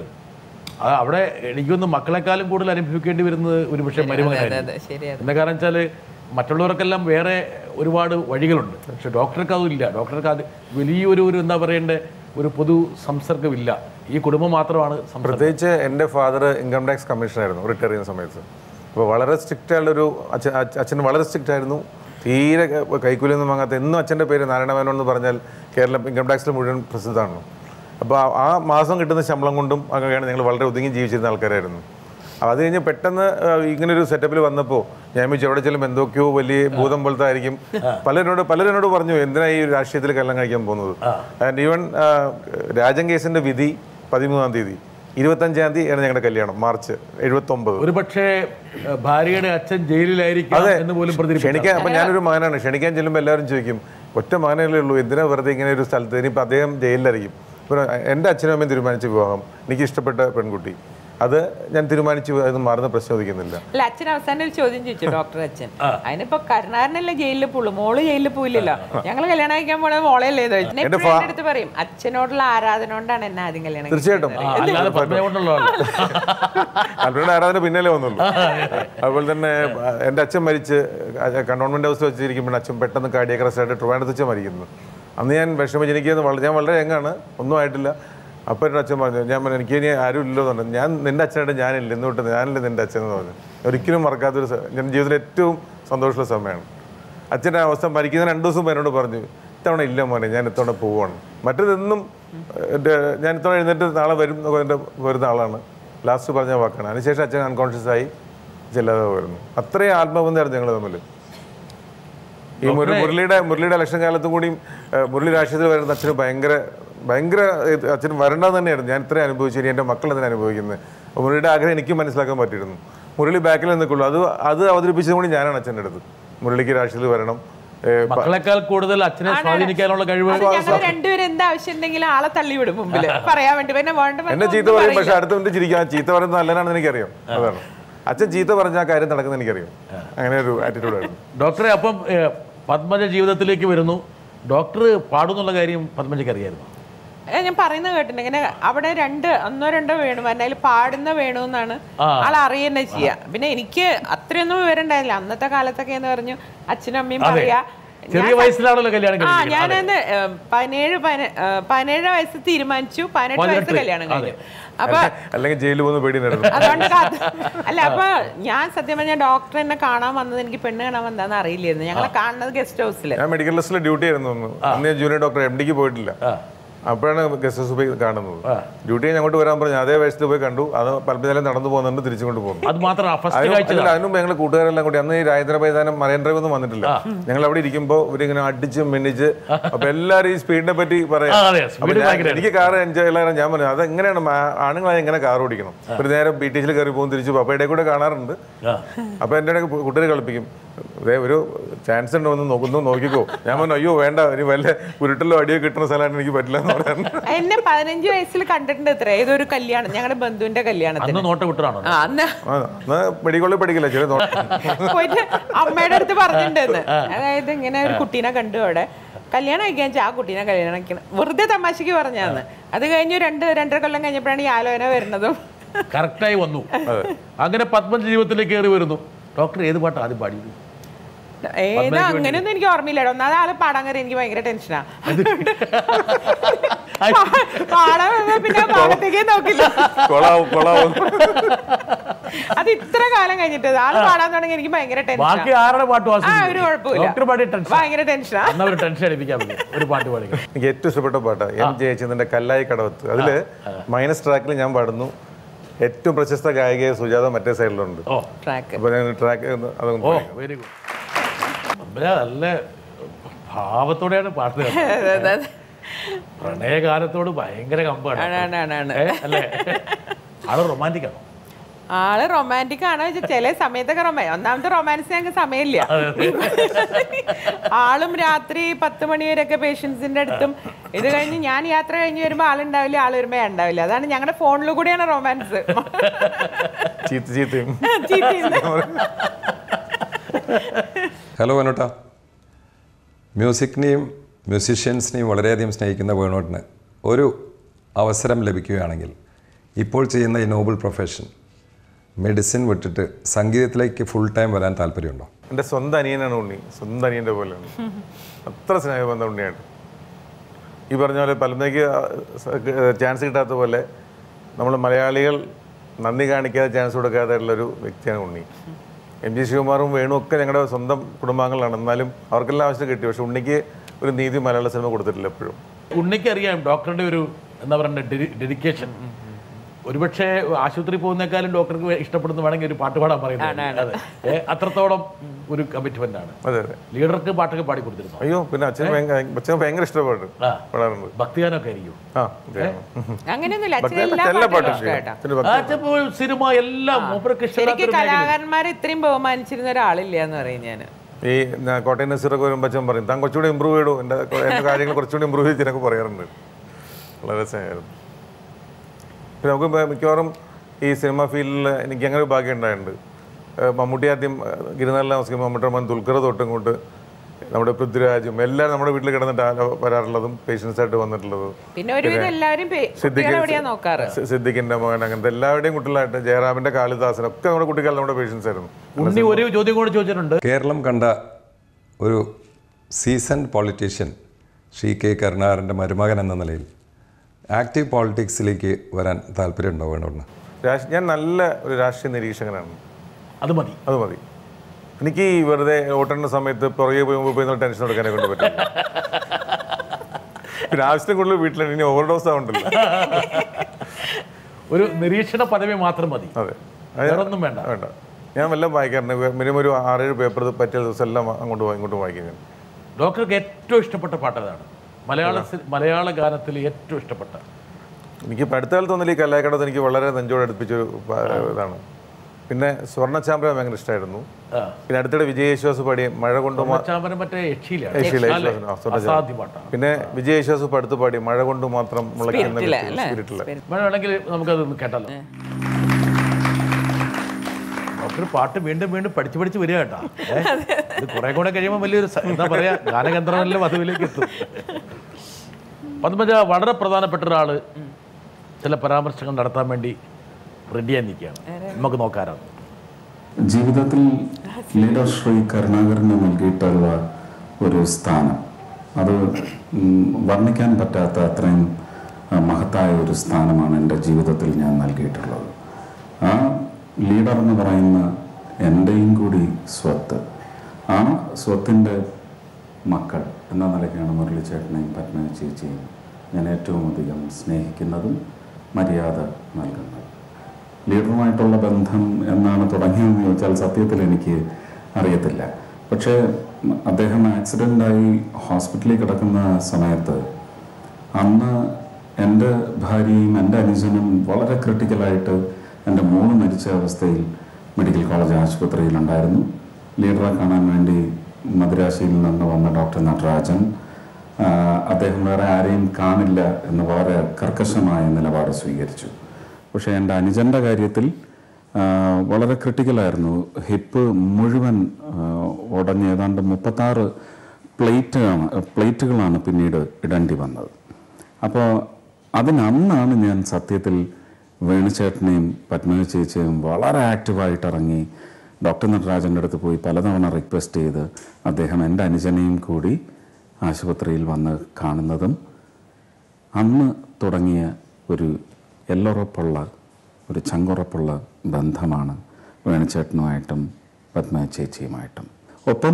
അവിടെ എനിക്കൊന്ന് മക്കളെക്കാളും കൂടുതൽ അനുഭവിക്കേണ്ടി വരുന്നത് ഒരു പക്ഷേ അതെ മരുമകനായിരുന്നു അതെ ശരിയാണ് എന്താ കാരണം വെച്ചാൽ മറ്റുള്ളവർക്കെല്ലാം വേറെ ഒരുപാട് വഴികളുണ്ട് പക്ഷെ ഡോക്ടർക്ക് അതില്ല ഡോക്ടർക്ക് അത് വലിയൊരു ഒരു എന്താ പറയണ്ടേ ഒരു പൊതു സംസർഗമില്ല ഈ കുടുംബം മാത്രമാണ് സംസർഗം പ്രത്യേകിച്ച് എൻ്റെ ഫാദർ ഇൻകം ടാക്സ് കമ്മീഷണറായിരുന്നു റിട്ടയർ ചെയ്യുന്ന സമയത്ത് അപ്പോൾ വളരെ സ്ട്രിക്റ്റ് ആയുള്ളൊരു അച്ഛൻ അച്ഛ- അച്ഛൻ വളരെ സ്ട്രിക്റ്റ് ആയിരുന്നു തീരെ ക- കൈക്കൂലിയൊന്നും വാങ്ങാത്ത എന്നും അച്ഛൻ്റെ പേര് നാരായണ മേനോൻ എന്ന് പറഞ്ഞാൽ കേരളം ഇൻകം ടാക്സിൽ മുഴുവൻ പ്രസിദ്ധമാണ് അപ്പോൾ ആ- ആ മാസം കിട്ടുന്ന ശമ്പളം കൊണ്ടും അങ്ങനെയാണ് ഞങ്ങൾ വളരെ ഒതുങ്ങി ജീവിച്ചിരുന്ന ആൾക്കാരായിരുന്നു അപ്പോൾ അത് കഴിഞ്ഞ് പെട്ടെന്ന് ആ, ഇങ്ങനെ ഒരു സെറ്റപ്പിൽ വന്നപ്പോൾ ഞാൻ വിളിച്ചു എവിടെ ചെല്ലും എന്തൊക്കെയോ വലിയ ഭൂതം പോലത്തെ ആയിരിക്കും പലരോട് പലരോട് പറഞ്ഞു എന്തിനാ ഈ രാഷ്ട്രീയത്തിൽ കല്യാണം കഴിക്കാൻ പോകുന്നത് ആൻഡ് ഈവൻ രാജൻ കേസിന്റെ വിധി പതിമൂന്നാം തീയതി ഇരുപത്തഞ്ചാം തീയതി ആണ് ഞങ്ങളുടെ കല്യാണം മാർച്ച് എഴുപത്തൊമ്പത് ഒരു പക്ഷേ ഏഹ്, ഭാര്യയുടെ അച്ഛൻ ജയിലിലായിരിക്കും അതെ എന്ന് പോലും പ്രതീക്ഷിക്കാം ക്ഷണിക്കാൻ അപ്പം ഞാനൊരു മകനാണ് ക്ഷണിക്കാൻ ചെല്ലുമ്പോൾ എല്ലാവരും ചോദിക്കും ഒറ്റ മകനല്ലേ ഉള്ളൂ എന്തിനാ വെറുതെ ഇങ്ങനെ ഒരു സ്ഥലത്ത് ഇനിയിപ്പോൾ അദ്ദേഹം ജയിലിലായിരിക്കും ഇപ്പോൾ എൻ്റെ അച്ഛനും അമ്മയും തീരുമാനിച്ച വിവാഹം എനിക്ക് ഇഷ്ടപ്പെട്ട പെൺകുട്ടി അത് ഞാൻ തീരുമാനിച്ചു അത് മാറുന്ന പ്രശ്നം ഉദിക്കുന്നില്ല അല്ല അച്ഛൻ അവസാനം ഒരു ചോദ്യം ചോദിച്ചു ഡോക്ടർ അച്ഛൻ അതിനിപ്പോ കരുണാരനല്ലേ ജയിലിൽ പോളൂ മോള് ജയിലിൽ പോയില്ലല്ലോ ഞങ്ങൾ കല്യാണം കഴിക്കാൻ പോണത് മോളെയല്ലേ ഇത് ചോദിച്ചു. എന്നെ എപ്പോഴും എൻ്റെ അടുത്ത് പറയും അച്ഛനോടുള്ള ആരാധന കൊണ്ടാണ് എന്നെ ആദ്യം കല്യാണം തീർച്ചയായിട്ടും ആ, അല്ലാതെ പത്മജ കൊണ്ടുള്ളതല്ല അൽഫ്രഡ് ആരാധന പിന്നാലെ വന്നുള്ളൂ അതുപോലെ തന്നെ ആ, എൻ്റെ അച്ഛൻ മരിച്ച് കണ്ടോൺമെന്റ് ഹൗസ് വെച്ചിരിക്കുമ്പോൾ അച്ഛൻ പെട്ടെന്ന് കാർഡിയക് ആയിട്ട് ട്രിവാൻഡ്രത്ത് വെച്ചാൽ മരിക്കുന്നത് അന്ന് ഞാൻ വിഷമിച്ച് എനിക്ക് വള- ഞാൻ വളരെ യങ്ങാണ് ഒന്നും ആയിട്ടില്ല അപ്പം എൻ്റെ അച്ഛൻ പറഞ്ഞു ഞാൻ പറഞ്ഞു എനിക്ക് ഇനി ആരും ഇല്ലോ എന്ന് പറഞ്ഞു ഞാൻ നിൻ്റെ അച്ഛനായിട്ട് ഞാനില്ല ഇന്ന് തൊട്ട് ഞാനില്ല നിൻ്റെ അച്ഛൻ എന്ന് പറഞ്ഞു ഒരിക്കലും മറക്കാത്തൊരു സ- ഞാൻ ജീവിതത്തിലെ ഏറ്റവും സന്തോഷമുള്ള സമയമാണ് അച്ഛൻ്റെ അവസ്ഥ മരിക്കുന്ന രണ്ട് ദിവസം മുമ്പ് എന്നോട് പറഞ്ഞു ഇത്തവണ ഇല്ല മോനെ ഞാൻ ഇത്തവണ പോവാണ് മറ്റേതെന്നും എൻ്റെ ഞാൻ ഇത്തവണ എഴുന്നേറ്റ് നാളെ വരും എന്നൊക്കെ എൻ്റെ വരുന്ന ആളാണ് ലാസ്റ്റ് പറഞ്ഞ വാക്കാണ് അതിനുശേഷം അച്ഛൻ അൺകോൺഷ്യസ് ആയി ചെല്ലാതെ വരുന്നു അത്രയും ആത്മബന്ധമായിരുന്നു ഞങ്ങൾ തമ്മിൽ ഈ മുര മുരളിയുടെ മുരളിയുടെ ഇലക്ഷൻ കാലത്തും കൂടിയും ഏഹ്, മുരളി രാഷ്ട്രീയത്തിൽ വരുന്ന അച്ഛന് ഭയങ്കര ഭയങ്കര ഇത് അച്ഛന് വരണ്ടെന്ന് തന്നെയായിരുന്നു ഞാൻ ഇത്രയും അനുഭവിച്ചു ഇനി എൻ്റെ മക്കൾ എന്തിനാ അനുഭവിക്കുന്നത് അപ്പോൾ മുരളിയുടെ ആഗ്രഹം എനിക്കും മനസ്സിലാക്കാൻ പറ്റിയിരുന്നു മുരളി ബാക്കിൽ നിൽക്കുള്ളൂ അത് അത് അവതരിപ്പിച്ചത് കൂടി ഞാനാണ് അച്ഛൻ്റെ അടുത്ത് മുരളിക്ക് രാഷ്ട്രീയത്തിൽ വരണം ഏഹ്, മക്കളെക്കാൾ കൂടുതൽ അച്ഛനെ സ്വാധീനിക്കാനുള്ള കഴിവ് അത് ഞങ്ങൾ രണ്ടുപേരും എന്താ ആവശ്യം ഉണ്ടെങ്കിലും ആളെ തള്ളിവിടും മുമ്പില് പറയാൻ വേണ്ടി പിന്നെ വേണ്ട എന്നെ ചീത്ത പറയും പക്ഷെ അടുത്ത മിനിറ്റ് ചിരിക്കാം ആ ചീത്ത പറയുന്നത് നല്ലതാണെന്ന് എനിക്കറിയാം അതാണ് അച്ഛൻ ചീത്ത പറഞ്ഞ ആ കാര്യം നടക്കുന്നത് എനിക്കറിയാം അങ്ങനെ ഒരു ആറ്റിറ്റ്യൂഡായിരുന്നു ഡോക്ടറെ അപ്പം ഏഹ്, പത്മജ ജീവിതത്തിലേക്ക് വരുന്നു ഡോക്ടർ പാടുന്നുള്ള കാര്യം പത്മജയ്ക്ക് അറിയായിരുന്നു ഏ, ഞാൻ പറയുന്നത് കേട്ടിട്ടുണ്ട് ഇങ്ങനെ അവിടെ രണ്ട് ഒന്നോ രണ്ടോ വേണു അതിൽ പാടുന്ന വേണു എന്നാണ് ആൾ അറിയുന്നെ ചെയ്യാ പിന്നെ എനിക്ക് അത്രയൊന്നും വിവരം ഉണ്ടായില്ല അന്നത്തെ കാലത്തൊക്കെ എന്ന് പറഞ്ഞു അച്ഛനും അമ്മയും അതെ. പറയാ ചെറിയ ഞാൻ- വയസ്സിലാണല്ലോ കല്യാണം ആ കഴിക്കുന്നത്. ഞാനന്ന് ഏ, പതിനേഴ് പതിന- ഏ, പതിനേഴ് വയസ്സ് തീരുമാനിച്ചു പതിനെട്ട് വയസ്സ് പതിനെട്ട്. കല്യാണം കഴിഞ്ഞു അതെ. അപ്പൊ അല്ലെങ്കിൽ ജയിലിൽ പോകുന്ന പേടി നടന്നു അതുകൊണ്ട് കാത്ത് അല്ല അപ്പൊ ഞാൻ സത്യം പറഞ്ഞ ഡോക്ടർ എന്നെ കാണാൻ വന്നത് എനിക്ക് പെണ്ണ് കാണാൻ വന്നതെന്ന് അറിയില്ലായിരുന്നു ഞങ്ങളെ കാണുന്നത് ഗസ്റ്റ് ഹൗസിൽ ഞാൻ മെഡിക്കൽ ലിസ്റ്റിലെ ഡ്യൂട്ടി ആയിരുന്നു അന്ന് അന്ന് ഞാൻ ജൂനിയർ ഡോക്ടർ എം ഡിക്ക് പോയിട്ടില്ല അപ്പോഴാണ് ഗസ്റ്റ് ഹൗസ് പോയി കാണുന്നത് ഡ്യൂട്ടി കഴിഞ്ഞ് അങ്ങോട്ട് വരാൻ പറഞ്ഞു അതേ വയസ്സിൽ പോയി കണ്ടു അത് പലപ്പോഴും നടന്നു പോകുന്നുണ്ട് തിരിച്ചും കൊണ്ട് പോകുന്നു അത് മാത്രം ഫസ്റ്റ് അതിനും കാഴ്ച അല്ല, അതിനും ഞങ്ങൾ കൂട്ടുകാരെല്ലാം കൂടി അന്ന് ഈ രാജേന്ദ്ര മൈതാനം മറൈൻ ഡ്രൈവ് ഒന്നും വന്നിട്ടില്ല ഞങ്ങൾ അവിടെ ഇരിക്കുമ്പോൾ ഇവരിങ്ങനെ അടിച്ച് മിന്നിച്ച് അപ്പൊ എല്ലാവരും ഈ സ്പീഡിനെ പറ്റി പറയാം ആ, അതെ, speed അപ്പൊ ഞാൻ- ഭയങ്കര എനിക്ക് കാർ എൻജോയ് ചെയ്യാൻ ഞാൻ പറഞ്ഞു അതെങ്ങനെയാണ് മാ- ആണുങ്ങളായി എങ്ങനെ കാർ ഓടിക്കണം ഒരു നേരം ബി ടി സിയിൽ കയറി പോകും തിരിച്ചു പോകും അപ്പൊ ഇടയിൽ കൂടെ കാണാറുണ്ട് അപ്പൊ എൻ്റെ ഇടയ്ക്ക് കൂട്ടുകാർ കളിപ്പിക്കും ദേ ഒരു ചാൻസ് ഉണ്ടോ ഒന്ന് നോക്കുന്നു നോക്കിക്കോ ഞാൻ പറഞ്ഞു അയ്യോ വേണ്ട ഇനി വല്ല ഉരുട്ടലോ അടിയോ കിട്ടുന്ന സ്ഥലമാണ് എനിക്ക് പറ്റില്ല എന്ന് പറയാൻ എന്നെ പതിനഞ്ച് വയസ്സിൽ കണ്ടിട്ടുണ്ട് ഇത്ര ഏതൊരു കല്യാണം ഞങ്ങളുടെ ബന്ധുവിന്റെ കല്യാണത്തിന് അന്ന് നോട്ട വിട്ടതാണോ ആ അന്ന് ആ, എന്നാ മെഡിക്കോളിൽ പഠിക്കില്ല ചെറിയ നോ- പോയിട്ട് അമ്മയുടെ അടുത്ത് പറഞ്ഞിട്ടുണ്ടെന്ന് അതായത് ഇങ്ങനെ ഒരു കുട്ടീനെ കണ്ടു അവിടെ കല്യാണം കഴിക്കാൻ വെച്ചാൽ ആ കുട്ടീനെ കല്യാണം കഴിക്കണം വെറുതെ തമാശക്ക് പറഞ്ഞാന്ന് അത് കഴിഞ്ഞ് രണ്ട് രണ്ടര കൊല്ലം കഴിഞ്ഞപ്പോഴാണ് ഈ ആലോചന വരുന്നതും കറക്റ്റായി വന്നു അങ്ങനെ പത്മജ ജീവിതത്തിലേക്ക് കയറി വരുന്നു ഡോക്ടർ ഏത് പാട്ടാണ് ആദ്യം പാടിയത് ഏതാ അങ്ങനെയൊന്നും എനിക്ക് ഓർമ്മയില്ല ഒന്നാമത് ആള് പാടാൻ കയറി എനിക്ക് ഭയങ്കര ടെൻഷനാ പാടാൻ വന്നാ പിന്നെ ആ ഭാഗത്തേക്കേ നോക്കില്ല കൊളാവും കൊളാവും അത് ഇത്ര കാലം കഴിഞ്ഞിട്ട് ആള് പാടാൻ തുടങ്ങി എനിക്ക് ഭയങ്കര ബാക്കി ടെൻഷൻ ആരുടെ പാട്ട് ആ ഒരു കുഴപ്പമില്ല ഡോക്ടർ പാടി ടെൻഷൻ ഭയങ്കര ടെൻഷനാ എന്നാ ഒരു ടെൻഷൻ അടിപ്പിക്കാൻ പറ്റും ഒരു പാട്ട് പാടി എനിക്ക് ഏറ്റവും ഇഷ്ടപ്പെട്ട പാട്ട് എം ജയചന്ദ്രന്റെ കല്ലായി കടവത്ത് അതില് മൈനസ് ട്രാക്കിൽ ഞാൻ പാടുന്നു ഏറ്റവും പ്രശസ്ത ഗായികയെ സുജാത മറ്റേ സൈഡിലുണ്ട് ഓ ട്രാക്ക് അപ്പൊ ഞാൻ ട്രാക്ക് അതൊന്ന് ഓ പാടിക്കാം. വെരി ഗുഡ് പത്മജ നല്ല ഭാവത്തോടെയാണ് പാടുന്നത് പ്രണയകാലത്തോട് ഭയങ്കര കമ്പാണ് ആണ്, ആണ്, ആണ്, ആണ്. ഏ, അല്ലേ ആള് റൊമാൻറ്റിക് ആണോ ആള് റൊമാൻറ്റിക് ആണോ വെച്ചാൽ ചില സമയത്തൊക്കെ റൊമാ ഒന്നാമത്തെ റൊമാൻസ് ഞങ്ങൾക്ക് സമയമില്ല ആളും രാത്രി പത്ത് മണി വരെയൊക്കെ പേഷ്യൻസിന്റെ അടുത്തും ഇത് കഴിഞ്ഞ് ഞാൻ യാത്ര കഴിഞ്ഞ് വരുമ്പോ ആളുണ്ടാവില്ല ആള് വരുമ്പോ ഞാൻ ഉണ്ടാവില്ല അതാണ് ഞങ്ങളുടെ ഫോണിൽ കൂടിയാണ് റൊമാൻസ് ചീത്ത ചീത്തയും ഹലോ വനോട്ട മ്യൂസിക്കിനെയും മ്യൂസീഷ്യൻസിനെയും വളരെയധികം സ്നേഹിക്കുന്ന വേണോട്ടിന് ഒരു അവസരം ലഭിക്കുകയാണെങ്കിൽ ഇപ്പോൾ ചെയ്യുന്ന ഈ നോബൽ പ്രൊഫഷൻ മെഡിസിൻ വിട്ടിട്ട് സംഗീതത്തിലേക്ക് ഫുൾ ടൈം വരാൻ താല്പര്യമുണ്ടോ എൻ്റെ സ്വന്തം അനിയനാണ് ഉണ്ണി സ്വന്തം അനിയൻ്റെ പോലെയാണ് അത്ര സ്നേഹബന്ധം ഉണ്ണിയാണ് ഈ പറഞ്ഞ പോലെ പലമേക്ക് ചാൻസ് കിട്ടാത്ത പോലെ നമ്മൾ മലയാളികൾ നന്ദി കാണിക്കാതെ ചാൻസ് കൊടുക്കാതെയുള്ളൊരു വ്യക്തിയാണ് ഉണ്ണി എം ജി ശിവകുമാറും വേണു ഒക്കെ ഞങ്ങളുടെ സ്വന്തം കുടുംബാംഗങ്ങളാണ് എന്നാലും അവർക്കെല്ലാം ആവശ്യം കിട്ടി പക്ഷെ ഉണ്ണിക്ക് ഒരു നീതി മലയാള സിനിമ കൊടുത്തിട്ടില്ല എപ്പോഴും ഉണ്ണിക്ക് അറിയാം ഡോക്ടറുടെ ഒരു എന്താ പറയുക ഡെഡിക്കേഷൻ ഒരുപക്ഷെ ആശുപത്രി പോകുന്നേക്കാളും ഡോക്ടർക്ക് ഇഷ്ടപ്പെടുന്ന വേണമെങ്കിൽ ഒരു പാട്ട് പാടാൻ പറയുന്നത് അതെ ഏ, അത്രത്തോളം ഒരു കമ്മിറ്റ്മെന്റ് ആണ് അതെ അതെ ലീഡർക്ക് പാട്ടൊക്കെ പാടി കൊടുത്തിരുന്നു അയ്യോ പിന്നെ അച്ഛന് ഭയങ്കര അച്ഛന് ഭയങ്കര ഇഷ്ടപ്പെട്ടു ആ. പാടാറുണ്ട് ഭക്തിഗാനമൊക്കെ ആയിരിക്കും ആ അതെ അങ്ങനെയൊന്നുമില്ല അച്ഛൻ ഭക്തി- എല്ലാ എല്ലാ പാട്ടും പാട്ടും ഇഷ്ടമായിട്ടാ അച്ഛന് ഭക്തി- ആച്ചപ്പോ സിനിമ എല്ലാം മൂപ്പർക്ക് ശരിക്കും ഇഷ്ടമില്ലാത്തൊരു മേഖല കലാകാരന്മാരെ ഇത്രയും ബഹുമാനിച്ചിരുന്ന ഒരാളില്ല എന്ന് പറയും ഞാൻ ഈ ഞാൻ കോട്ടയം നസീറൊക്കെ വരുമ്പോൾ അച്ഛൻ പറയും താൻ കുറച്ചുകൂടി ഇമ്പ്രൂവ് ചെയ്തു എൻ്റെ എൻ്റെ കാര്യങ്ങൾ കുറച്ചുകൂടി ഇമ്പ്രൂവ് ചെയ്തിനൊക്കെ പറയാറുണ്ട് വളരെ രസമായിരുന്നു പിന്നെ നമുക്ക് ഇപ്പൊ മിക്കവാറും ഈ സിനിമ ഫീൽഡിൽ എനിക്ക് അങ്ങനെ ഒരു ഭാഗ്യം ഉണ്ടായിട്ടുണ്ട് ഏഹ് മമ്മൂട്ടി ആദ്യം ഏഹ് ഗിരിനാഥ് താമസിക്കുമ്പോൾ മമ്മൂട്ടി മോൻ ദുൽഖർ തൊട്ടും ഇങ്ങോട്ട് നമ്മുടെ പൃഥ്വിരാജും എല്ലാവരും നമ്മുടെ വീട്ടിൽ കിടന്നിട്ട് ആല- വരാറുള്ളതും പേഷ്യൻസ് ആയിട്ട് വന്നിട്ടുള്ളതും പിന്നെ ഒരുവിധം എല്ലാവരും പേ- കുട്ടികളെ എവിടെയാ നോക്കാറ് സി- സിദ്ദിഖിന്റെ മകൻ അങ്ങനത്തെ എല്ലാവരുടെയും കുട്ടികളായിട്ട് ജയറാമിന്റെ കാളിദാസൻ ഒക്കെ നമ്മുടെ കുട്ടിക്കാലം നമ്മുടെ പേഷ്യൻസ് ആയിരുന്നു ഉണ്ണി ഒരു ചോദ്യം കൂടെ ചോദിച്ചിട്ടുണ്ട് കേരളം കണ്ട ഒരു സീസൺ പൊളിറ്റീഷ്യൻ ശ്രീ കെ കരുണാകരൻ്റെ മരുമകൻ എന്ന നിലയിൽ ആക്റ്റീവ് പോളിറ്റിക്സിലേക്ക് വരാൻ താല്പര്യമുണ്ടോ വേണമെന്ന് രാഷ്- ഞാൻ നല്ല ഒരു രാഷ്ട്രീയ നിരീക്ഷകനാണ് അത് മതി അത് മതി എനിക്ക് ഈ വെറുതെ ഓട്ടേണ്ട സമയത്ത് പുറകെ പോയി മുമ്പ് പോയി ടെൻഷൻ എടുക്കാനെ കൊണ്ട് പറ്റും പിന്നെ ആവശ്യത്തിന് കൂടുതൽ വീട്ടിലുണ്ട് ഇനി ഓവർഡോസ് ആവണ്ടല്ലോ ഒരു നിരീക്ഷണ പദവി മാത്രം മതി അതെ വേറൊന്നും വേണ്ട വേണ്ട ഞാൻ വല്ലതും വായിക്കാറുണ്ട് മിനിമം ഒരു ആറേഴ് പേപ്പർ പറ്റിയ ദിവസം എല്ലാം അങ്ങോട്ട് വാ- ഇങ്ങോട്ട് വായിക്കും ഞാൻ ഡോക്ടർക്ക് ഏറ്റവും ഇഷ്ടപ്പെട്ട പാട്ട് ഏതാണ് മലയാള സി- മലയാള ഗാനത്തിൽ ഏറ്റവും ഇഷ്ടപ്പെട്ട എനിക്ക് ഇപ്പം അടുത്ത കാലത്ത് ഒന്നില്ല ഈ കലാക്കടത്ത് എനിക്ക് വളരെ നെഞ്ചോട് അടുപ്പിച്ചൊരു പ- ഇതാണ് പിന്നെ സ്വർണ്ണച്ചാമ്പര ഭയങ്കര ഇഷ്ടമായിരുന്നു ആ. പിന്നെ അടുത്തിടെ വിജയ് യേശുദാസ് പാടിയ മഴ കൊണ്ട് മാ- ചാമ്പരം മറ്റേ യക്ഷിയിലാണ് യക്ഷിയിലെ അല്ലേ? യേശുദാസിന്, ആ, സ്വർണ്ണച്ചാമ്പരം. അസാധ്യ പാട്ടാണ് പിന്നെ വിജയ് യേശുദാസ് ഇപ്പം അടുത്ത് പാടി മഴ കൊണ്ട് മാത്രം മുളയ്ക്കുന്ന സ്പിരിറ്റിലെ അല്ലേ സ്പിരിറ്റിലെ വേണമെങ്കിൽ നമുക്കത് ഒന്ന് കേട്ടാലോ ഡോക്ടർ പാട്ട് വീണ്ടും വീണ്ടും പഠിച്ചു പഠിച്ച് വരിക കേട്ടാ ഏ? ഇത് കുറെ കൂടെ കഴിയുമ്പോൾ വലിയൊരു സ- എന്താ പറയാ ഗാനഗന്ധർവെല്ലാം വധുവിലേക്ക് എത്തും പത്മജ വളരെ പ്രധാനപ്പെട്ട ഒരാള് ചില പരാമർശങ്ങൾ നടത്താൻ വേണ്ടി റെഡിയായി നിൽക്കുകയാണ് നമുക്ക് നോക്കാറാണ് ജീവിതത്തിൽ ലീഡർ ശ്രീ കരുണാകരന് നൽകിയിട്ടുള്ള ഒരു സ്ഥാനം അത് ഉം, വർണ്ണിക്കാൻ പറ്റാത്ത അത്രയും ആ, മഹത്തായ ഒരു സ്ഥാനമാണ് എൻ്റെ ജീവിതത്തിൽ ഞാൻ നൽകിയിട്ടുള്ളത് ആ ലീഡർ എന്ന് പറയുന്ന എൻ്റെയും കൂടി സ്വത്ത് ആ സ്വത്തിൻ്റെ മക്കൾ എന്ന നിലയ്ക്കാണ് മുരളിച്ചേട്ടനെയും പത്മ ചേച്ചിയും ഞാൻ ഏറ്റവും അധികം സ്നേഹിക്കുന്നതും മര്യാദ നൽകുന്നതും ലീഡറുമായിട്ടുള്ള ബന്ധം എന്നാണ് തുടങ്ങിയതെന്ന് ചോദിച്ചാൽ സത്യത്തിൽ എനിക്ക് അറിയത്തില്ല പക്ഷേ അദ്ദേഹം ആക്സിഡൻ്റായി ഹോസ്പിറ്റലിൽ കിടക്കുന്ന സമയത്ത് അന്ന് എൻ്റെ ഭാര്യയും എൻ്റെ അനുജനും വളരെ ക്രിട്ടിക്കലായിട്ട് എൻ്റെ മോള് മരിച്ച അവസ്ഥയിൽ മെഡിക്കൽ കോളേജ് ആശുപത്രിയിലുണ്ടായിരുന്നു ലീഡറെ കാണാൻ വേണ്ടി മദുരാശിയിൽ നിന്ന് വന്ന ഡോക്ടർ നടരാജൻ ആ, അദ്ദേഹം വേറെ ആരെയും കാണില്ല എന്ന് വളരെ കർക്കശമായ നിലപാട് സ്വീകരിച്ചു പക്ഷേ എൻ്റെ അനുജൻ്റെ കാര്യത്തിൽ ആ, വളരെ ക്രിട്ടിക്കലായിരുന്നു ഹിപ്പ് മുഴുവൻ ആ, ഉടഞ്ഞ് ഏതാണ്ട് മുപ്പത്താറ് പ്ലേറ്റാണ് പ്ലേറ്റുകളാണ് പിന്നീട് ഇടേണ്ടി വന്നത് അപ്പോൾ അതിനന്നാണ് ഞാൻ സത്യത്തിൽ വേണുചേട്ടനെയും പത്മജ ചേച്ചിയും വളരെ ആക്റ്റീവായിട്ട് ഇറങ്ങി ഡോക്ടർ നടരാജൻ്റെ അടുത്ത് പോയി പലതവണ റിക്വസ്റ്റ് ചെയ്ത് അദ്ദേഹം എൻ്റെ അനുജനെയും കൂടി ആശുപത്രിയിൽ വന്ന് കാണുന്നതും അന്ന് തുടങ്ങിയ ഒരു എല്ലുറപ്പുള്ള ഒരു ചങ്കുറപ്പുള്ള ബന്ധമാണ് വേണുചേട്ടനുമായിട്ടും പത്മ ചേച്ചിയുമായിട്ടും ഒപ്പം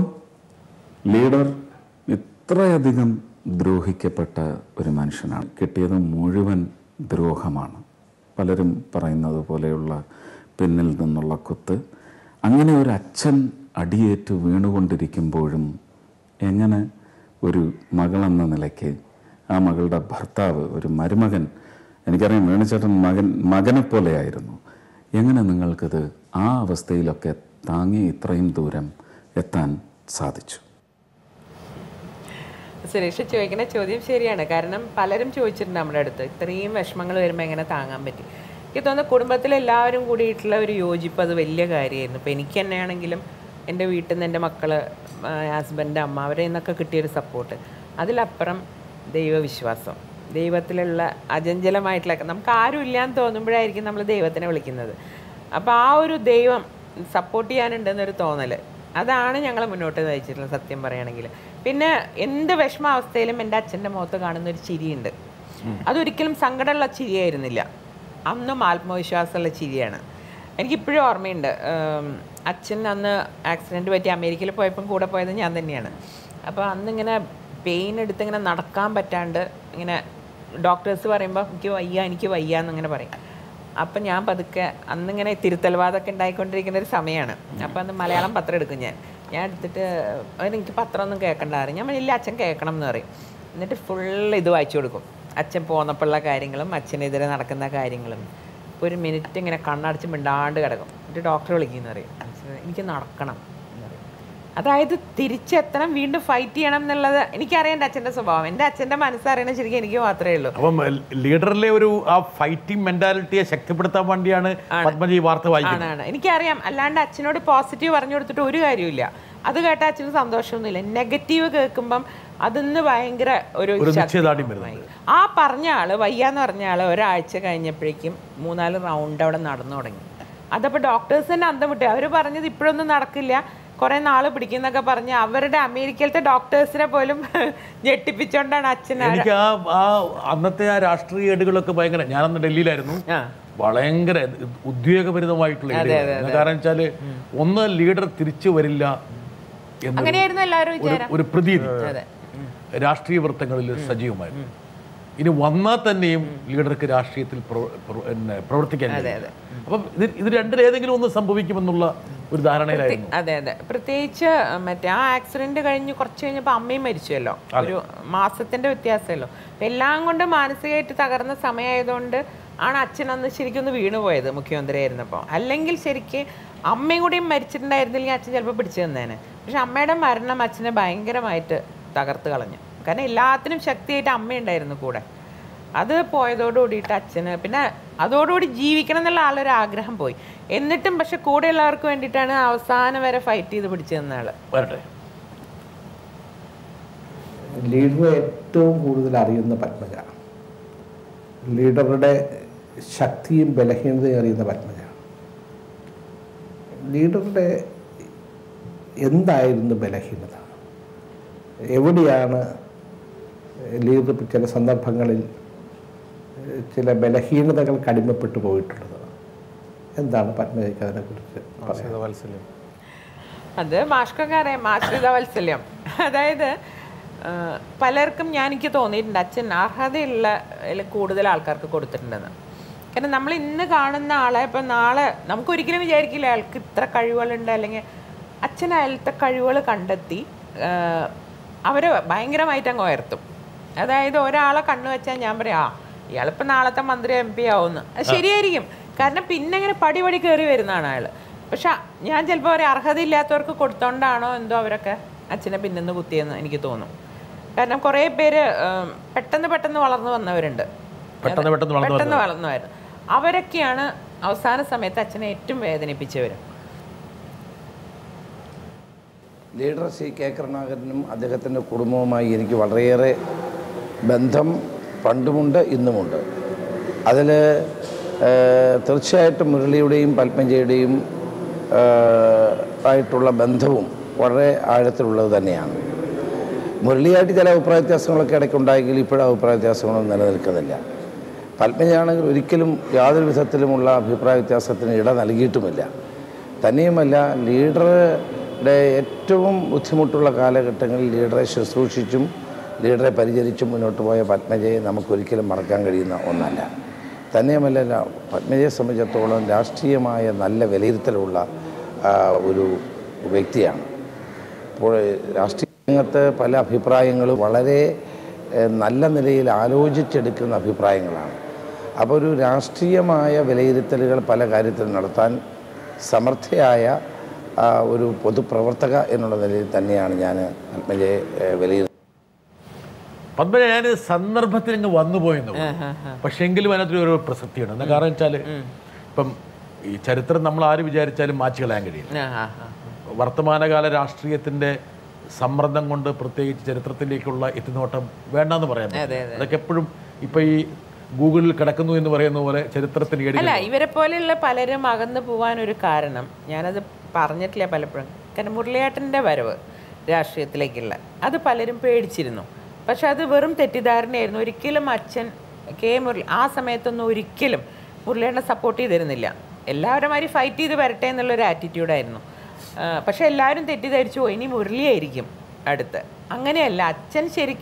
ലീഡർ ഇത്രയധികം ദ്രോഹിക്കപ്പെട്ട ഒരു മനുഷ്യനാണ് കിട്ടിയത് മുഴുവൻ ദ്രോഹമാണ് പലരും പറയുന്നത് പോലെയുള്ള പിന്നിൽ നിന്നുള്ള കുത്ത് അങ്ങനെ ഒരു അച്ഛൻ അടിയേറ്റ് വീണുകൊണ്ടിരിക്കുമ്പോഴും എങ്ങനെ ഒരു മകളെന്ന നിലയ്ക്ക് ആ മകളുടെ ഭർത്താവ് ഒരു മരുമകൻ എനിക്കറിയാം വേണുചേട്ടൻ മകൻ മകനെ പോലെയായിരുന്നു എങ്ങനെ നിങ്ങൾക്കിത് ആ അവസ്ഥയിലൊക്കെ താങ്ങി ഇത്രയും ദൂരം എത്താൻ സാധിച്ചു സുരേഷ് ചോദിക്കുന്ന ചോദ്യം ശരിയാണ് കാരണം പലരും ചോദിച്ചിട്ടുണ്ട് നമ്മുടെ അടുത്ത് ഇത്രയും വിഷമങ്ങൾ വരുമ്പോൾ എങ്ങനെ താങ്ങാൻ പറ്റി എനിക്ക് തോന്നുന്നു കുടുംബത്തിലെല്ലാവരും കൂടിയിട്ടുള്ള ഒരു യോജിപ്പ് അത് വലിയ കാര്യമായിരുന്നു ഇപ്പോൾ എനിക്ക് തന്നെയാണെങ്കിലും എൻ്റെ വീട്ടിൽ നിന്ന് എൻ്റെ മക്കൾ ഹസ്ബൻഡ് അമ്മ അവരെ നിന്നൊക്കെ കിട്ടിയൊരു സപ്പോർട്ട് അതിലപ്പുറം ദൈവവിശ്വാസം ദൈവത്തിലുള്ള അജഞ്ചലമായിട്ടുള്ള നമുക്ക് ആരും ഇല്ലാന്ന് തോന്നുമ്പോഴായിരിക്കും നമ്മൾ ദൈവത്തിനെ വിളിക്കുന്നത് അപ്പോൾ ആ ഒരു ദൈവം സപ്പോർട്ട് ചെയ്യാനുണ്ടെന്നൊരു തോന്നൽ അതാണ് ഞങ്ങൾ മുന്നോട്ട് നയിച്ചിട്ടുള്ളത് സത്യം പറയുകയാണെങ്കിൽ പിന്നെ എന്ത് വിഷമാവസ്ഥയിലും എൻ്റെ അച്ഛൻ്റെ മുഖത്ത് കാണുന്ന ഒരു ചിരിയുണ്ട് അതൊരിക്കലും സങ്കടമുള്ള ചിരിയായിരുന്നില്ല അന്നും ആത്മവിശ്വാസമുള്ള ചിരിയാണ് എനിക്കിപ്പോഴും ഓർമ്മയുണ്ട് ഉം, അച്ഛൻ അന്ന് ആക്സിഡൻറ്റ് പറ്റി അമേരിക്കയിൽ പോയപ്പം കൂടെ പോയത് ഞാൻ തന്നെയാണ് അപ്പോൾ അന്നിങ്ങനെ പെയിൻ എടുത്ത് ഇങ്ങനെ നടക്കാൻ പറ്റാണ്ട് ഇങ്ങനെ ഡോക്ടേഴ്സ് പറയുമ്പോൾ എനിക്ക് വയ്യ എനിക്ക് വയ്യ എന്നിങ്ങനെ പറയും അപ്പം ഞാൻ പതുക്കെ അന്നിങ്ങനെ തിരുത്തൽവാദമൊക്കെ ഉണ്ടായിക്കൊണ്ടിരിക്കുന്ന ഒരു സമയമാണ് അപ്പം അന്ന് മലയാളം പത്രം എടുക്കും ഞാൻ ഞാൻ എടുത്തിട്ട് അതിന് എനിക്ക് പത്രമൊന്നും കേൾക്കണ്ടായിരുന്നു ഞാൻ ഇല്ല അച്ഛൻ കേൾക്കണം എന്ന് പറയും എന്നിട്ട് ഫുൾ ഇത് വായിച്ചു കൊടുക്കും അച്ഛൻ പോന്നപ്പോഴുള്ള കാര്യങ്ങളും അച്ഛനെതിരെ നടക്കുന്ന കാര്യങ്ങളും ഇപ്പോൾ ഒരു മിനിറ്റ് ഇങ്ങനെ കണ്ണടച്ച് മിണ്ടാണ്ട് കിടക്കും എന്നിട്ട് ഡോക്ടർ വിളിക്കുമെന്ന് പറയും അച്ഛന് എനിക്ക് നടക്കണം എന്ന് പറയും അതായത് തിരിച്ചെത്തണം വീണ്ടും ഫൈറ്റ് ചെയ്യണം എന്നുള്ളത് എനിക്കറിയാം എൻ്റെ അച്ഛൻ്റെ സ്വഭാവം എൻ്റെ അച്ഛൻ്റെ മനസ്സറിയണ ശരിക്കും എനിക്ക് മാത്രമേ ഉള്ളൂ അപ്പം ലീഡറിലെ ഒരു ആ ഫൈറ്റിംഗ് മെന്റാലിറ്റിയെ ശക്തിപ്പെടുത്താൻ വേണ്ടിയാണ് പത്മജ ഈ വാർത്ത വായിക്കുന്നത് ആണാണ് എനിക്കറിയാം അല്ലാണ്ട് അച്ഛനോട് പോസിറ്റീവ് പറഞ്ഞു കൊടുത്തിട്ട് ഒരു കാര്യമില്ല അത് കേട്ട അച്ഛന് സന്തോഷമൊന്നുമില്ല നെഗറ്റീവ് കേൾക്കുമ്പം അതിന്ന് ഭയങ്കര ഒരു ഒരു ശക്തി നിശ്ചയദാർഢ്യം വരുന്നുണ്ട്. ആ പറഞ്ഞ ആള് വയ്യാന്ന് പറഞ്ഞ ആള് ഒരാഴ്ച കഴിഞ്ഞപ്പോഴേക്കും മൂന്നാല് റൗണ്ട് അവിടെ നടന്നു തുടങ്ങി അതപ്പോൾ ഡോക്ടേഴ്സ് തന്നെ അന്തം വിട്ടു അവർ പറഞ്ഞത് ഇപ്പോഴൊന്നും നടക്കില്ല കുറേ നാൾ പിടിക്കുന്നൊക്കെ പറഞ്ഞ് അവരുടെ അമേരിക്കയിലത്തെ ഡോക്ടേഴ്സിനെ പോലും ഞെട്ടിപ്പിച്ചോണ്ടാണ് അച്ഛൻ ആ- എനിക്ക് ആ ആ അന്നത്തെ ആ രാഷ്ട്രീയ ഏടുകളൊക്കെ ഭയങ്കര ഞാനന്ന് ഡെല്ലിയിലായിരുന്നു ആ ഭയങ്കര ഉദ്വേഗഭരിതമായിട്ടുള്ള ഏടുകളായിരുന്നു. കാരണം വെച്ചാല് ഒന്ന് ലീഡർ തിരിച്ചു വരില്ല എന്നൊരു- അങ്ങനെയായിരുന്നു എല്ലാവരും ഒരു- വിചാരം ഒരു പ്രതീതി അതെ രാഷ്ട്രീയ വൃത്തങ്ങളിൽ സജീവമായിരുന്നു ഇനി വന്നാൽ തന്നെയും ലീഡർക്ക് രാഷ്ട്രീയത്തിൽ പ്രവ- പ്രവ- പിന്നെ പ്രവർത്തിക്കാൻ കഴിയില്ല. അപ്പം ഇത് ഇത് രണ്ടിലേതെങ്കിലും ഒന്ന് സംഭവിക്കുമെന്നുള്ള ഒരു ധാരണയിലായിരുന്നു അതെ അതെ പ്രത്യേകിച്ച് മറ്റേ ആ ആക്സിഡന്റ് കഴിഞ്ഞ് കുറച്ച് കഴിഞ്ഞപ്പോൾ അമ്മയും മരിച്ചുവല്ലോ ഒരു മാസത്തിന്റെ വ്യത്യാസമല്ലോ അപ്പൊ എല്ലാം കൊണ്ട് മാനസികമായിട്ട് തകർന്ന സമയമായതുകൊണ്ട് ആണ് അച്ഛൻ അന്ന് ശരിക്കും ഒന്ന് വീണുപോയത് മുഖ്യമന്ത്രി ആയിരുന്നപ്പോൾ അല്ലെങ്കിൽ ശരിക്ക് അമ്മയും കൂടിയും മരിച്ചിട്ടുണ്ടായിരുന്നില്ലെങ്കിൽ അച്ഛൻ ചിലപ്പോൾ പിടിച്ചു തന്നേനെ പക്ഷെ അമ്മയുടെ മരണം അച്ഛനെ ഭയങ്കരമായിട്ട് തകർത്ത് കളഞ്ഞു കാരണം എല്ലാത്തിനും ശക്തിയായിട്ട് അമ്മയുണ്ടായിരുന്നു കൂടെ അത് പോയതോട് കൂടിയിട്ട് അച്ഛന് പിന്നെ അതോടുകൂടി ജീവിക്കണം എന്നുള്ള ആളൊരു ആഗ്രഹം പോയി എന്നിട്ടും പക്ഷെ കൂടെയുള്ളവർക്ക് വേണ്ടിയിട്ടാണ് അവസാനം വരെ ഫൈറ്റ് ചെയ്ത് പിടിച്ചു തന്ന ആള് വരട്ടെ ലീഡറെ ഏറ്റവും കൂടുതൽ അറിയുന്ന പത്മജ ലീഡറുടെ ശക്തിയും ബലഹീനതയും അറിയുന്ന പത്മജ ലീഡറുടെ എന്തായിരുന്നു ബലഹീനത എവിടെയാണ് ലീഡർ ചില സന്ദർഭങ്ങളിൽ ചില ബലഹീനതകൾക്ക് അടിമപ്പെട്ടു പോയിട്ടുള്ളത് എന്താണ് പത്മജയ്ക്ക് അതിനെക്കുറിച്ച് പറയാൻ വാത്സല്യം അത് മാഷ്കൊക്കെ അറിയാം ആശ്രിത വാത്സല്യം അതായത് ആ, പലർക്കും ഞാൻ എനിക്ക് തോന്നിയിട്ടുണ്ട് അച്ഛൻ അർഹതയുള്ള അതിൽ കൂടുതൽ ആൾക്കാർക്ക് കൊടുത്തിട്ടുണ്ടെന്ന് കാരണം നമ്മൾ ഇന്ന് കാണുന്ന ആളെ ഇപ്പം നാളെ നമുക്ക് ഒരിക്കലും വിചാരിക്കില്ല അയാൾക്ക് ഇത്ര കഴിവുകളുണ്ട് അല്ലെങ്കിൽ അച്ഛൻ അയാളത്തെ കഴിവുകൾ കണ്ടെത്തി അവർ ഭയങ്കരമായിട്ട് അങ്ങ് ഉയർത്തും അതായത് ഒരാളെ കണ്ണു വെച്ചാൽ ഞാൻ പറയാം ആ ഇയാളിപ്പോൾ നാളത്തെ മന്ത്രി എം പി ആവുമെന്ന് അത് ശരിയായിരിക്കും കാരണം പിന്നെ അങ്ങനെ പടി പടി കയറി വരുന്നതാണ് അയാൾ പക്ഷെ ഞാൻ ചിലപ്പോൾ ഒരു അർഹതയില്ലാത്തവർക്ക് കൊടുത്തോണ്ടാണോ എന്തോ അവരൊക്കെ അച്ഛനെ പിന്നെന്ന് കുത്തിയെന്ന് എനിക്ക് തോന്നും കാരണം കുറേ പേര് ഉം, പെട്ടെന്ന് പെട്ടെന്ന് വളർന്നു വന്നവരുണ്ട് പെട്ടെന്ന് പെട്ടെന്ന് വളർന്നു പെട്ടെന്ന് വളർന്നവർ അവരൊക്കെയാണ് അവസാന സമയത്ത് അച്ഛനെ ഏറ്റവും വേദനിപ്പിച്ചവർ ലീഡർ സി കെ കരുണാകരനും അദ്ദേഹത്തിൻ്റെ കുടുംബവുമായി എനിക്ക് വളരെയേറെ ബന്ധം പണ്ടുമുണ്ട് ഇന്നുമുണ്ട് അതിൽ തീർച്ചയായിട്ടും മുരളിയുടെയും പത്മജയുടെയും ഏഹ്, ആയിട്ടുള്ള ബന്ധവും വളരെ ആഴത്തിലുള്ളത് തന്നെയാണ് മുരളിയായിട്ട് ചില അഭിപ്രായ വ്യത്യാസങ്ങളൊക്കെ ഇടയ്ക്ക് ഉണ്ടായെങ്കിൽ ഇപ്പോഴും അഭിപ്രായ വ്യത്യാസങ്ങളൊന്നും നിലനിൽക്കുന്നില്ല പത്മജയാണെങ്കിൽ ഒരിക്കലും യാതൊരു വിധത്തിലുമുള്ള അഭിപ്രായ വ്യത്യാസത്തിന് ഇട നൽകിയിട്ടുമില്ല തന്നെയുമല്ല ലീഡറുടെ ഏറ്റവും ബുദ്ധിമുട്ടുള്ള കാലഘട്ടങ്ങളിൽ ലീഡറെ ശുശ്രൂഷിച്ചും ലീഡറെ പരിചരിച്ചും മുന്നോട്ട് പോയ പത്മജയെ നമുക്കൊരിക്കലും മറക്കാൻ കഴിയുന്ന ഒന്നല്ല തന്നെയുമല്ല ല- പത്മജയെ സംബന്ധിച്ചിടത്തോളം രാഷ്ട്രീയമായ നല്ല വിലയിരുത്തലുള്ള ആ, ഒരു വ്യക്തിയാണ് അപ്പോൾ രാഷ്ട്രീയ രംഗത്ത് പല അഭിപ്രായങ്ങളും വളരെ ഏഹ്, നല്ല നിലയിൽ ആലോചിച്ചെടുക്കുന്ന അഭിപ്രായങ്ങളാണ് അപ്പോൾ ഒരു രാഷ്ട്രീയമായ വിലയിരുത്തലുകൾ പല കാര്യത്തിലും നടത്താൻ സമർത്ഥയായ ആ, ഒരു പൊതുപ്രവർത്തക എന്നുള്ള നിലയിൽ തന്നെയാണ് ഞാൻ ആത്മജയെ ഏഹ്, വിലയിരുത്തുന്നത് പത്മജ ഞാൻ സന്ദർഭത്തിൽ ഇങ്ങ് വന്നു പോയെന്ന് പക്ഷെ എങ്കിലും അതിനകത്തൊരു ഒരു പ്രസക്തിയുണ്ട് എന്താ കാരണം വെച്ചാൽ ഇപ്പം ഈ ചരിത്രം നമ്മൾ ആര് വിചാരിച്ചാലും മാച്ചു കളയാൻ കഴിയില്ല വർത്തമാനകാല രാഷ്ട്രീയത്തിന്റെ സമ്മർദ്ദം കൊണ്ട് പ്രത്യേകിച്ച് ചരിത്രത്തിലേക്കുള്ള എത്തിനോട്ടം വേണ്ടെന്ന് പറയാൻ പറ്റില്ല. അതെ, അതെ. അതൊക്കെ എപ്പോഴും ഇപ്പൊ ഈ ഗൂഗിളിൽ കിടക്കുന്നു എന്ന് പറയുന്ന പോലെ ചരിത്രത്തിന് അല്ല ഏടുകൾ ഇവരെ പോലെയുള്ള പലരും അകന്നു പോകാൻ ഒരു കാരണം ഞാനത് പറഞ്ഞിട്ടില്ല പലപ്പോഴും കാരണം മുരളിയേട്ടൻ്റെ വരവ് രാഷ്ട്രീയത്തിലേക്കുള്ള അത് പലരും പേടിച്ചിരുന്നു പക്ഷെ അത് വെറും തെറ്റിദ്ധാരണയായിരുന്നു ഒരിക്കലും അച്ഛൻ കെ മുരളി ആ സമയത്തൊന്നും ഒരിക്കലും മുരളിയേട്ടനെ സപ്പോർട്ട് ചെയ്തിരുന്നില്ല എല്ലാവരും മാതിരി ഫൈറ്റ് ചെയ്ത് വരട്ടെ എന്നുള്ളൊരു ആറ്റിറ്റ്യൂഡായിരുന്നു പക്ഷെ എല്ലാവരും തെറ്റിദ്ധരിച്ചു പോയി ഇനി മുരളിയായിരിക്കും അടുത്ത് അങ്ങനെയല്ല അച്ഛൻ ശരിക്കും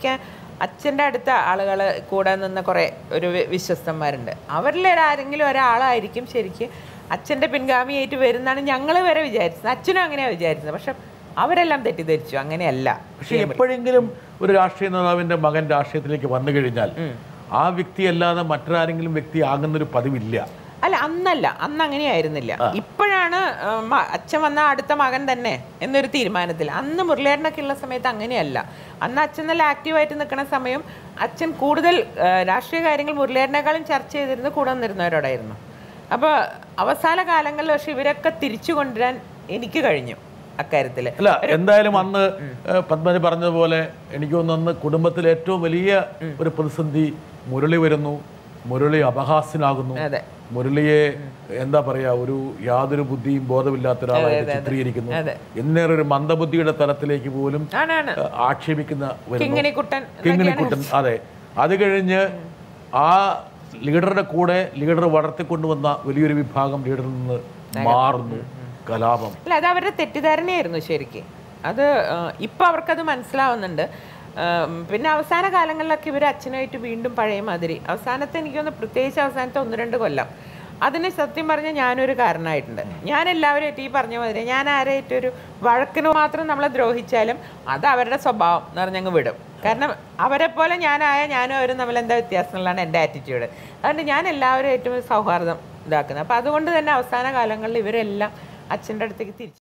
അച്ഛൻ്റെ അടുത്ത ആളുകൾ കൂടെ നിന്ന് കുറേ ഒരു വി- വിശ്വസ്തന്മാരുണ്ട് അവരിൽ ആരെങ്കിലും ഒരാളായിരിക്കും ശരിക്ക് അച്ഛൻ്റെ പിൻഗാമിയായിട്ട് വരുന്നാണ് ഞങ്ങൾ വരെ വിചാരിച്ചത് അച്ഛനും അങ്ങനെയാണ് വിചാരിച്ചത് പക്ഷെ അവരെല്ലാം തെറ്റിദ്ധരിച്ചു അങ്ങനെയല്ല പക്ഷെ എപ്പോഴെങ്കിലും ഒരു രാഷ്ട്രീയ നേതാവിന്റെ മകൻ രാഷ്ട്രീയത്തിലേക്ക് വന്നു കഴിഞ്ഞാൽ ആ വ്യക്തി അല്ലാതെ മറ്റൊരാരെങ്കിലും വ്യക്തി ആകുന്നൊരു പതിവില്ല അല്ല അന്നല്ല അന്ന് അങ്ങനെയായിരുന്നില്ല ഇപ്പോഴാണ് ആ, മ- അച്ഛൻ വന്ന അടുത്ത മകൻ തന്നെ എന്നൊരു തീരുമാനത്തിൽ അന്ന് മുരളിയേട്ടനൊക്കെ ഉള്ള സമയത്ത് അങ്ങനെയല്ല അന്ന് അച്ഛൻ നല്ല ആക്റ്റീവായിട്ട് നിൽക്കുന്ന സമയം അച്ഛൻ കൂടുതൽ ആ, രാഷ്ട്രീയ കാര്യങ്ങൾ മുരളിയേട്ടനേക്കാളും ചർച്ച ചെയ്തിരുന്നത് കൂടെ നിന്നിരുന്നവരോടായിരുന്നു അപ്പോൾ അവസാന കാലങ്ങളിൽ പക്ഷെ ഇവരൊക്കെ തിരിച്ചു കൊണ്ടുവരാൻ എനിക്ക് കഴിഞ്ഞു അക്കാര്യത്തിൽ അല്ല എന്തായാലും അന്ന് ഏഹ്, പത്മജ പറഞ്ഞതുപോലെ എനിക്ക് തോന്നുന്നു അന്ന് കുടുംബത്തിൽ ഏറ്റവും വലിയ ഒരു പ്രതിസന്ധി മുരളി വരുന്നു മുരളി അപഹാസ്യനാകുന്നു അതെ. മുരളിയെ എന്താ പറയാ ഒരു യാതൊരു ബുദ്ധിയും ബോധമില്ലാത്ത ഒരാളായിട്ട് ചിത്രീകരിക്കുന്നു അതെ. എന്നേറെ ഒരു മന്ദബുദ്ധിയുടെ തലത്തിലേക്ക് പോലും ആണാണ് ഏഹ്, ആക്ഷേപിക്കുന്ന വരുന്നു. കിങ്ങിണിക്കുട്ടൻ കിങ്ങിണിക്കുട്ടൻ അതെ അത് കഴിഞ്ഞ് ആ ലീഡറുടെ കൂടെ ലീഡർ വളർത്തിക്കൊണ്ടുവന്ന വലിയൊരു വിഭാഗം ലീഡറിൽ നിന്ന് മാറുന്നു കലാപം അല്ല അത് അവരുടെ തെറ്റിദ്ധാരണയായിരുന്നു ശരിക്ക് അത് ഇപ്പം അവർക്കത് മനസ്സിലാവുന്നുണ്ട് ആ, പിന്നെ അവസാന കാലങ്ങളിലൊക്കെ ഇവർ അച്ഛനായിട്ട് വീണ്ടും പഴയ മാതിരി അവസാനത്തെ എനിക്കൊന്ന് പ്രത്യേകിച്ച് അവസാനത്തെ ഒന്ന് രണ്ട് കൊല്ലം അതിന് സത്യം പറഞ്ഞാൽ ഞാനൊരു കാരണമായിട്ടുണ്ട് ഞാൻ എല്ലാവരുമായിട്ട് ഈ പറഞ്ഞ മാതിരി ഞാൻ ആരായിട്ട് ഒരു വഴക്കിന് മാത്രം നമ്മളെ ദ്രോഹിച്ചാലും അത് അവരുടെ സ്വഭാവം എന്ന് പറഞ്ഞങ്ങ് വിടും കാരണം അവരെ പോലെ ഞാനായ ഞാനും അവരും തമ്മിൽ എന്താ വ്യത്യാസം എന്നുള്ളതാണ് എൻ്റെ ആറ്റിറ്റ്യൂഡ് അതുകൊണ്ട് ഞാൻ എല്ലാവരുമായിട്ടും സൗഹാർദ്ദം ഇതാക്കുന്നത് അപ്പോൾ അതുകൊണ്ട് തന്നെ അവസാന കാലങ്ങളിൽ ഇവരെല്ലാം അച്ഛൻ്റെ അടുത്തേക്ക് തിരിച്ചു